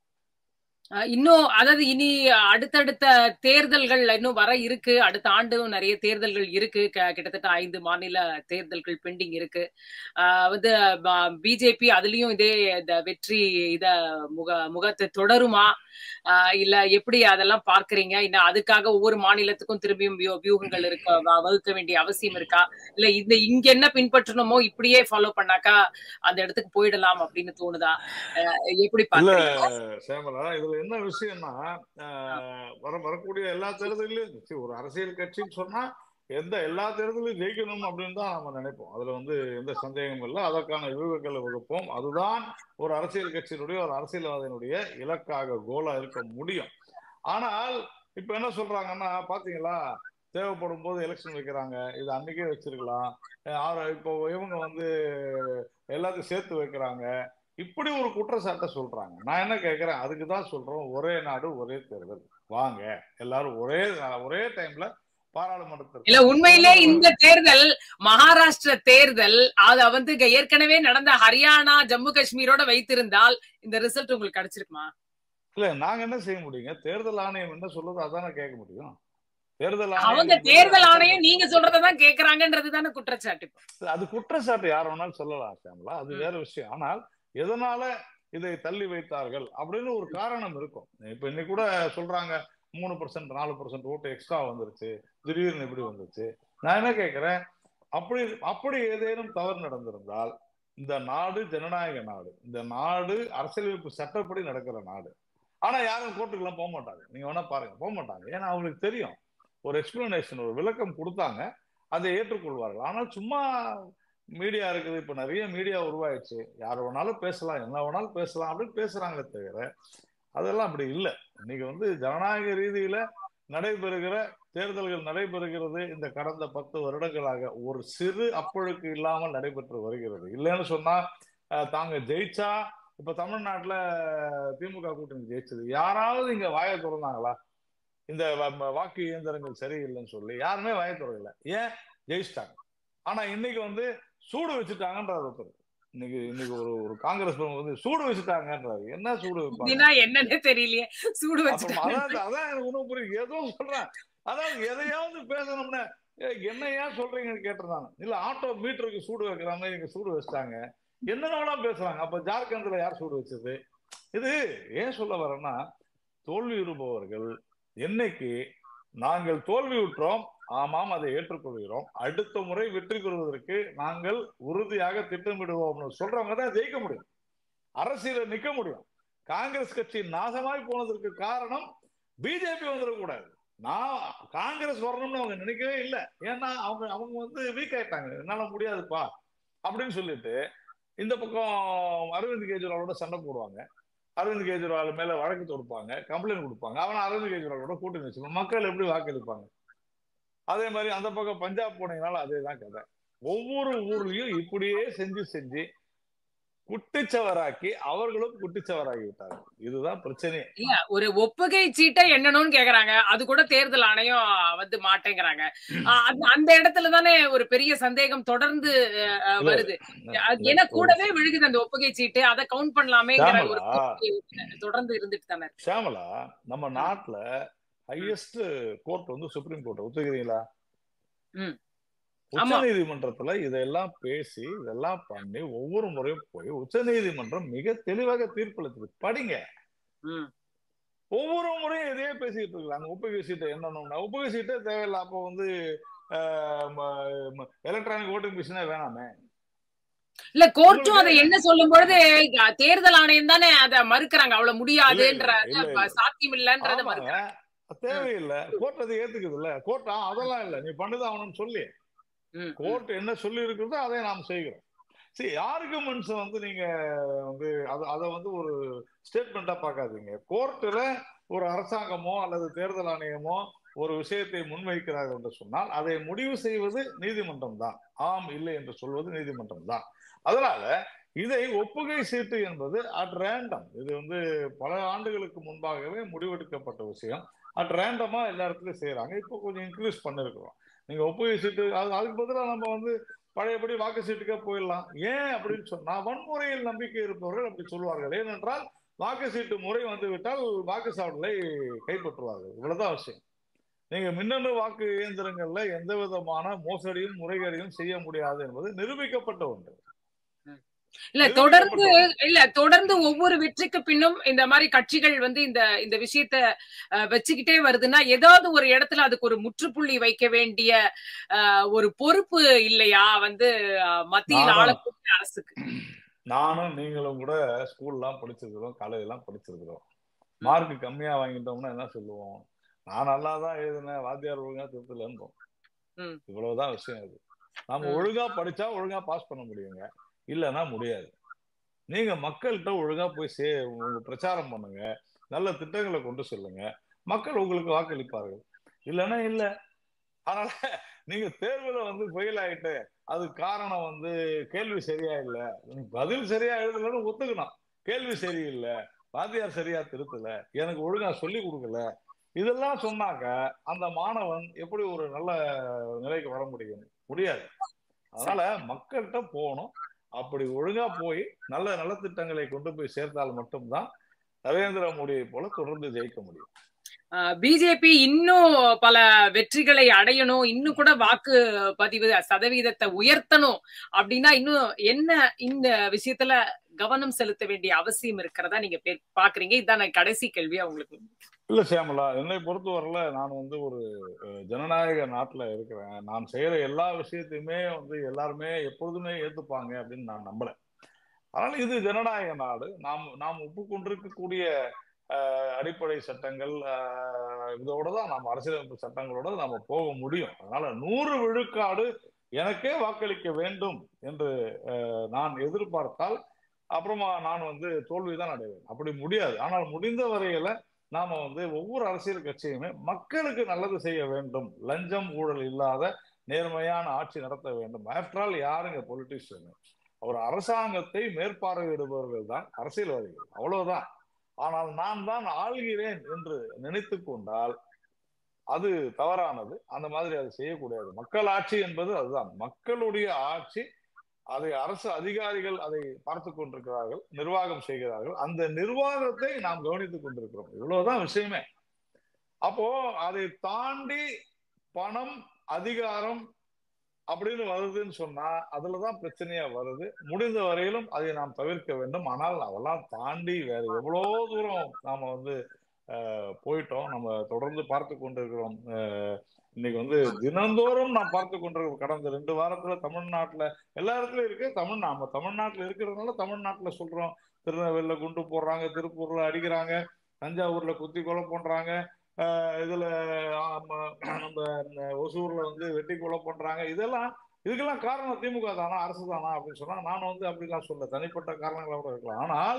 அஹ் இன்னும் அதாவது இனி அடுத்தடுத்த தேர்தல்கள் இன்னும் வர இருக்கு அடுத்த ஆண்டும் நிறைய தேர்தல்கள் இருக்கு க- கிட்டத்தட்ட ஐந்து மாநில தேர்தல்கள் பெண்டிங் இருக்கு ஆஹ் வந்து பிஜேபி அதுலயும் இதே இந்த வெற்றி இத முக முகத்தை தொடருமா ஆஹ் இல்ல எப்படி அதெல்லாம் பார்க்கறீங்க இன்னும் அதுக்காக ஒவ்வொரு மாநிலத்துக்கும் திரும்பியும் வியூ- வியூகங்கள் இருக்க வ- வகுக்க வேண்டிய அவசியம் இருக்கா இல்ல இந்த இங்க என்ன பின்பற்றணுமோ இப்படியே ஃபாலோ பண்ணாக்கா அந்த இடத்துக்கு போயிடலாம் அப்படின்னு தோணுதா அஹ் எப்படி இல்ல பாக்குறீங்க சேமலா இதுல என்ன விஷயம்னா ஆஹ், வர வரக்கூடிய எல்லா தேர்தலையும் சரி, ஒரு அரசியல் கட்சின்னு சொன்னா எந்த எல்லா தேர்தலையும் ஜெயிக்கணும் அப்படின்னு தான் நம்ம நினைப்போம் அதுல வந்து எந்த சந்தேகமும் இல்லை அதற்கான வியூகங்களை வகுப்போம் அதுதான் ஒரு அரசியல் கட்சியினுடைய ஒரு அரசியல்வாதியினுடைய இலக்காக கோலா இருக்க முடியும் ஆனால் இப்ப என்ன சொல்றாங்கன்னா பாத்தீங்களா தேவைப்படும் போது எலெக்ஷன் வைக்கிறாங்க இது அன்னைக்கே வச்சிருக்கலாம் அஹ் ஆறு- இப்போ இவங்க வந்து எல்லாத்தையும் சேர்த்து வைக்கிறாங்க இப்படி ஒரு குற்றச்சாட்டை சொல்றாங்க நான் என்ன கேட்கிறேன் அதுக்கு தான் சொல்றோம் ஒரே நாடு ஒரே தேர்தல் வாங்க எல்லாரும் ஒரே ஒரே டைம்ல பாராளுமன்றத்திற்கு இல்ல உண்மையிலே இந்த தேர்தல் மகாராஷ்டிர தேர்தல் அத வந்து இங்க ஏற்கனவே நடந்த ஹரியானா ஜம்மு காஷ்மீரோட வைத்திருந்தால் இந்த ரிசல்ட் உங்களுக்கு கிடைச்சிருக்குமா இல்ல நாங்க என்ன செய்ய முடியுங்க தேர்தல் ஆணையம் என்ன சொல்லுதோ அதானே கேட்க முடியும் தேர்தல் ஆணையம் அவங்க என்பது தேர்தல் அரசாங்கம். ஆணையம் நீங்க சொல்றதான் கேக்குறாங்கன்றது தானே குற்றச்சாட்டு இப்ப. அது குற்றச்சாட்டு யார் வேணாலும் சொல்லலாம் சாம்லா அது ம். வேற விஷயம் ஆனால் எதனால இதை தள்ளி வைத்தார்கள் அப்படின்னு ஒரு காரணம் இருக்கும் இப்ப இன்னைக்கு கூட சொல்றாங்க மூணு பர்சன்ட் நாலு பர்சன்ட் ஓட்டு எக்ஸ்ட்ரா வந்துருச்சு திடீர்னு இப்படி வந்துருச்சு நான் என்ன கேட்கிறேன் அப்படி அப்படி ஏதேனும் தவறு நடந்திருந்தால் இந்த நாடு ஜனநாயக நாடு இந்த நாடு அரசியலமைப்பு சட்டப்படி நடக்கிற நாடு ஆனா யாரும் கோர்ட்டுக்கெல்லாம் போக மாட்டாங்க நீங்க வேணா பாருங்க போக மாட்டாங்க ஏன்னா அவங்களுக்கு தெரியும் ஒரு எக்ஸ்பிளனேஷன் ஒரு விளக்கம் கொடுத்தாங்க அதை ஏற்றுக்கொள்வார்கள் ஆனால் சும்மா மீடியா இருக்குது இப்ப நிறைய மீடியா உருவாயிடுச்சு யார் வேணாலும் பேசலாம் என்ன வேணாலும் பேசலாம் அப்படின்னு பேசுறாங்களே தவிர அதெல்லாம் அப்படி இல்லை இன்னைக்கு வந்து ஜனநாயக ரீதியில நடைபெறுகிற தேர்தல்கள் நடைபெறுகிறது இந்த கடந்த பத்து வருடங்களாக ஒரு சிறு அப்பொழுக்கு இல்லாமல் நடைபெற்று வருகிறது இல்லைன்னு சொன்னா அஹ், தாங்க ஜெயிச்சா இப்ப தமிழ்நாட்டுல திமுக கூட்டணி ஜெயிச்சது யாராவது இங்க வாயை திறந்தாங்களா இந்த வ- வ- வாக்கு இயந்திரங்கள் சரியில்லைன்னு சொல்லி யாருமே வாயை திறக்கல ஏன் ஜெயிச்சிட்டாங்க ஆனா இன்னைக்கு வந்து சூடு வச்சுட்டாங்கன்றார் ஒருத்தர் இன்னைக்கு இன்னைக்கு ஒரு ஒரு காங்கிரஸ் பிரமுகர் வந்து சூடு வச்சுட்டாங்கன்றாரு என்ன சூடு வைப்பாங்க அப்படின்னா என்னன்னு தெரியலையே சூடு அப்புறம் வச்சுட்டாங்க அதான் அதான் எனக்கு ஒண்ணும் புரியுது ஏதோ சொல்றேன் அதாவது எதையாவது பேசணும்னா ஏய், என்ன ஏன் சொல்றீங்கன்னு கேட்டிருந்தாங்க இல்ல ஆட்டோ மீட்டருக்கு சூடு வைக்கிற மாதிரி இங்க சூடு வச்சுட்டாங்க என்னென்னலாம் பேசுறாங்க அப்ப ஜார்க்கண்ட்ல யார் சூடு வச்சது இது ஏன் சொல்ல வரேன்னா தோல்வி உறுபவர்கள் என்னைக்கு நாங்கள் தோல்வியுற்றோம் ஆமாம் அதை ஏற்றுக்கொள்கிறோம் அடுத்த முறை வெற்றி பெறுவதற்கு நாங்கள் உறுதியாக திட்டமிடுவோம்னு சொல்றவங்க தான் ஜெயிக்க முடியும் அரசியல நிக்க முடியும் காங்கிரஸ் கட்சி நாசமாய் போனதற்கு காரணம் பிஜேபி வந்துடக்கூடாது நான் காங்கிரஸ் வரணும்னு அவங்க நினைக்கவே இல்லை ஏன்னா அவங்க அவங்க வந்து வீக் ஆயிட்டாங்க என்னால முடியாதுப்பா அப்படின்னு சொல்லிட்டு இந்த பக்கம் அரவிந்த் கெஜ்ரிவாலோட சண்டை போடுவாங்க அரவிந்த் கெஜ்ரிவால் மேல வழக்கு தொடுப்பாங்க கம்ப்ளைண்ட் கொடுப்பாங்க அவன் அரவிந்த் கெஜ்ரிவாலோட கூட்டணி வச்சுக்கணும் மக்கள் எப்படி வாக்களிப்பாங்க அதே மாதிரி அந்த பக்கம் பஞ்சாப் போனீங்கனாலும் அதே தான் கதை ஒவ்வொரு ஊர்லயும் இப்படியே செஞ்சு செஞ்சு குட்டிச்சவராக்கி அவர்களும் குட்டிச்சவராகி விட்டார்கள் இதுதான் பிரச்சனை இல்ல ஒரு ஒப்புகை சீட்டை எண்ணணும்னு கேக்குறாங்க அது கூட தேர்தல் ஆணையம் வந்து மாட்டேங்கிறாங்க ஆஹ் அந்த- அந்த இடத்துல தானே ஒரு பெரிய சந்தேகம் தொடர்ந்து அஹ், அஹ், இல்ல, வருது அது ஏன்னா கூடவே விழுகுது அந்த ஒப்புகை சீட்டு அதை கவுண்ட் பண்ணலாமேங்கிற ஒரு ஷியாமலா கேள்வி தொடர்ந்து இருந்துட்டு தானே இருக்கு. ஷியாமலா நம்ம நாட்டுல ஹையஸ்ட் கோர்ட் வந்து சுப்ரீம் கோர்ட் ஒத்துக்கிறீங்களா ம். உச்ச ஆமா. நீதிமன்றத்துல இதெல்லாம் பேசி இதெல்லாம் பண்ணி ஒவ்வொரு முறையும் போய் உச்ச நீதிமன்றம் மிக தெளிவாக தீர்ப்பளித்தது படிங்க ம். ஒவ்வொரு முறையும் இதையே பேசிட்டு இருக்காங்க ஒப்புகை சீட்டை என்னன்னா ஒப்புகை சீட்டே தேவையில்லை அப்போ வந்து எலக்ட்ரானிக் ஓட்டிங் மிஷினே வேணாமே இல்ல கோர்ட்டும் அதை என்ன சொல்லும் பொழுது அஹ், தேர்தல் ஆணையம் தானே அதை மறுக்கிறாங்க அவ்வளவு முடியாதுன்ற இல்ல, இல்ல, இல்ல. சாத்தியம் இல்லன்றத ஆமாங்க. மறுக்கிறாங்க தேவையில்லை கோர்ட் அதை ஏத்துக்குது இல்ல கோர்ட் அதெல்லாம் இல்ல நீ பண்ணுதான் அவனும் சொல்லி ம், ம். கோர்ட் என்ன சொல்லி இருக்கிறதோ அதை நாம் செய்கிறோம் சரி ஆர்குமெண்ட்ஸ் வந்து நீங்க வந்து அதை அதை வந்து ஒரு ஸ்டேட்மெண்டா பார்க்காதீங்க கோர்ட்டுல ஒரு அரசாங்கமோ அல்லது தேர்தல் ஆணையமோ ஒரு விஷயத்தை முன்வைக்கிறார்கள் என்று சொன்னால் அதை முடிவு செய்வது நீதிமன்றம் தான் ஆம் இல்லை என்று சொல்வது நீதிமன்றம் தான் அதனால இதை ஒப்புகை சீட்டு என்பது அட் ரேண்டம் இது வந்து பல ஆண்டுகளுக்கு முன்பாகவே முடிவெடுக்கப்பட்ட விஷயம் அட் ரேண்டமா எல்லா இடத்துலயும் செய்யறாங்க இப்போ கொஞ்சம் இன்க்ரீஸ் பண்ணிருக்கிறோம் நீங்க ஒப்புகை சீட்டு அது அதுக்கு பதிலாக நம்ம வந்து பழையபடி வாக்கு சீட்டுக்கே போயிடலாம் ஏன் அப்படின்னு சொன்னா வன்முறையில் நம்பிக்கை இருப்பவர்கள் அப்படி சொல்வார்கள் ஏனென்றால் வாக்கு சீட்டு முறை வந்து விட்டால் வாக்குச்சாவடிகளை கைப்பற்றுவார்கள் இவ்வளவுதான் விஷயம் நீங்க மின்னணு வாக்கு இயந்திரங்கள்ல எந்த விதமான மோசடியும் முறைகேடையும் செய்ய முடியாது என்பது நிரூபிக்கப்பட்ட ஒன்று இல்ல தொடர்ந்து இல்ல தொடர்ந்து ஒவ்வொரு வெற்றிக்கு பின்னும் இந்த மாதிரி கட்சிகள் வந்து இந்த இந்த விஷயத்த அஹ், வச்சுக்கிட்டே வருதுன்னா ஏதாவது ஒரு இடத்துல அதுக்கு ஒரு முற்றுப்புள்ளி வைக்க வேண்டிய அஹ், ஒரு பொறுப்பு இல்லையா வந்து அஹ், மத்தியில் நானும். ஆளக்கூடிய அரசுக்கு நானும் நீங்களும் கூட ஸ்கூல்லாம் படிச்சிருக்கிறோம் காலேஜ் எல்லாம் படிச்சிருக்கிறோம் மார்க் கம்மியா வாங்கிட்டோம்னா என்ன சொல்லுவோம் நான் நல்லா தான் எழுதினேன் வாத்தியார் ஒழுங்கா திருத்தலன்போம் ம். இவ்வளவுதான் விஷயம் இது நம்ம ம். ஒழுங்கா படிச்சா ஒழுங்கா பாஸ் பண்ண முடியுங்க இல்லைன்னா முடியாது நீங்க மக்கள்கிட்ட ஒழுங்கா போய் சே உங்க பிரச்சாரம் பண்ணுங்க நல்ல திட்டங்களை கொண்டு செல்லுங்க மக்கள் உங்களுக்கு வாக்களிப்பார்கள் இல்லைன்னா இல்ல அதனால நீங்க தேர்வுல வந்து ஃபெயில் ஆயிட்டு அது காரணம் வந்து கேள்வி சரியா இல்ல நீ பதில் சரியா எழுதலன்னு ஒத்துக்கணும் கேள்வி சரியில்லை வாத்தியார் சரியா திருத்தல எனக்கு ஒழுங்கா சொல்லி கொடுக்கல இதெல்லாம் சொன்னாக்க அந்த மாணவன் எப்படி ஒரு நல்ல நிலைக்கு வர முடியும் முடியாது அதனால மக்கள்கிட்ட போகணும் அப்படி ஒழுங்கா போய் நல்ல நலத்திட்டங்களை கொண்டு போய் சேர்த்தால் மட்டும்தான் நரேந்திர மோடியை போல தொடர்ந்து ஜெயிக்க முடியும் பிஜேபி இன்னும் பல வெற்றிகளை அடையணும் இன்னும் கூட வாக்கு பதிவு சதவீதத்தை உயர்த்தணும் அப்படின்னா இன்னும் என்ன இந்த விஷயத்துல கவனம் செலுத்த வேண்டிய அவசியம் இருக்கிறதா நீங்க பே- பாக்குறீங்க இதுதான் நான் கடைசி கேள்வியா உங்களுக்கு இல்ல சியாமலா என்னை பொறுத்தவரையில நான் வந்து ஒரு அஹ், ஜனநாயக நாட்டுல இருக்கிறேன் நான் செய்யற எல்லா விஷயத்தையுமே வந்து எல்லாருமே எப்பொழுதுமே ஏத்துப்பாங்க அப்படின்னு நான் நம்புறேன் அதனால இது ஜனநாயக நாடு நாம் நாம் ஒப்புக்கொண்டிருக்கக்கூடிய அஹ், அடிப்படை சட்டங்கள் அஹ், இதோட தான் நம்ம அரசியலமைப்பு சட்டங்களோட நம்ம போக முடியும் அதனால நூறு விழுக்காடு எனக்கே வாக்களிக்க வேண்டும் என்று அஹ், நான் எதிர்பார்த்தால் அப்புறமா நான் வந்து தோல்விதான் அடைவேன் அப்படி முடியாது ஆனால் முடிந்த வரையில நாம வந்து ஒவ்வொரு அரசியல் கட்சியுமே மக்களுக்கு நல்லது செய்ய வேண்டும் லஞ்சம் ஊழல் இல்லாத நேர்மையான ஆட்சி நடத்த வேண்டும் ஆஃப்டர் ஆல் யாருங்க பொலிட்டிஷியன் ஒரு அரசாங்கத்தை மேற்பார்வையிடுபவர்கள் தான் அரசியல்வாதிகள் அவ்வளவுதான் ஆனால் நான் தான் ஆள்கிறேன் என்று நினைத்து கொண்டால் அது தவறானது அந்த மாதிரி அதை செய்யக்கூடாது மக்கள் ஆட்சி என்பது அதுதான் மக்களுடைய ஆட்சி அதை அரசு அதிகாரிகள் அதை பார்த்து கொண்டிருக்கிறார்கள் நிர்வாகம் செய்கிறார்கள் அந்த நிர்வாகத்தை நாம் கவனித்துக் கொண்டிருக்கிறோம் இவ்வளவுதான் விஷயமே அப்போ அதை தாண்டி பணம் அதிகாரம் அப்படின்னு வருதுன்னு சொன்னா அதுலதான் பிரச்சனையா வருது முடிந்த வரையிலும் அதை நாம் தவிர்க்க வேண்டும் ஆனால் அதெல்லாம் தாண்டி வேற எவ்வளவு தூரம் நாம வந்து அஹ், போயிட்டோம் நம்ம தொடர்ந்து பார்த்து கொண்டிருக்கிறோம் அஹ், இன்னைக்கு வந்து தினந்தோறும் நான் பார்த்து கொண்டிருக்கிறோம் கடந்த ரெண்டு வாரத்துல தமிழ்நாட்டுல எல்லா இடத்துலயும் இருக்கு தமிழ் நாம தமிழ்நாட்டுல இருக்கிறதுனால தமிழ்நாட்டுல சொல்றோம் திருநெல்வேலியில குண்டு போடுறாங்க திருப்பூர்ல அடிக்கிறாங்க தஞ்சாவூர்ல குத்தி கொலை பண்றாங்க ஆஹ் இதுல ஆமா, நம்ம இந்த ஒசூர்ல வந்து வெட்டி கொலை பண்றாங்க இதெல்லாம் இதுக்கெல்லாம் காரணம் திமுக தானா அரசு தானா அப்படின்னு சொன்னா நான் வந்து அப்படிலாம் சொல்ல தனிப்பட்ட காரணங்களோட இருக்கலாம் ஆனால்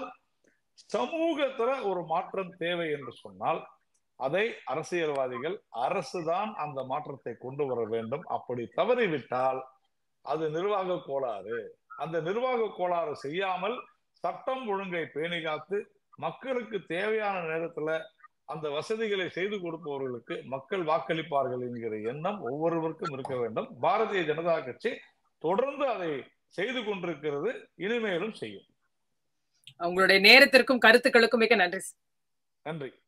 சமூகத்துல ஒரு மாற்றம் தேவை என்று சொன்னால் அதை அரசியல்வாதிகள் அரசுதான் அந்த மாற்றத்தை கொண்டு வர வேண்டும் அப்படி தவறிவிட்டால் அது நிர்வாக கோளாறு அந்த நிர்வாக கோளாறு செய்யாமல் சட்டம் ஒழுங்கை பேணி காத்து மக்களுக்கு தேவையான நேரத்துல அந்த வசதிகளை செய்து கொடுப்பவர்களுக்கு மக்கள் வாக்களிப்பார்கள் என்கிற எண்ணம் ஒவ்வொருவருக்கும் இருக்க வேண்டும் பாரதிய ஜனதா கட்சி தொடர்ந்து அதை செய்து கொண்டிருக்கிறது இனிமேலும் செய்யும் உங்களுடைய நேரத்திற்கும் கருத்துக்களுக்கும் மிக நன்றி நன்றி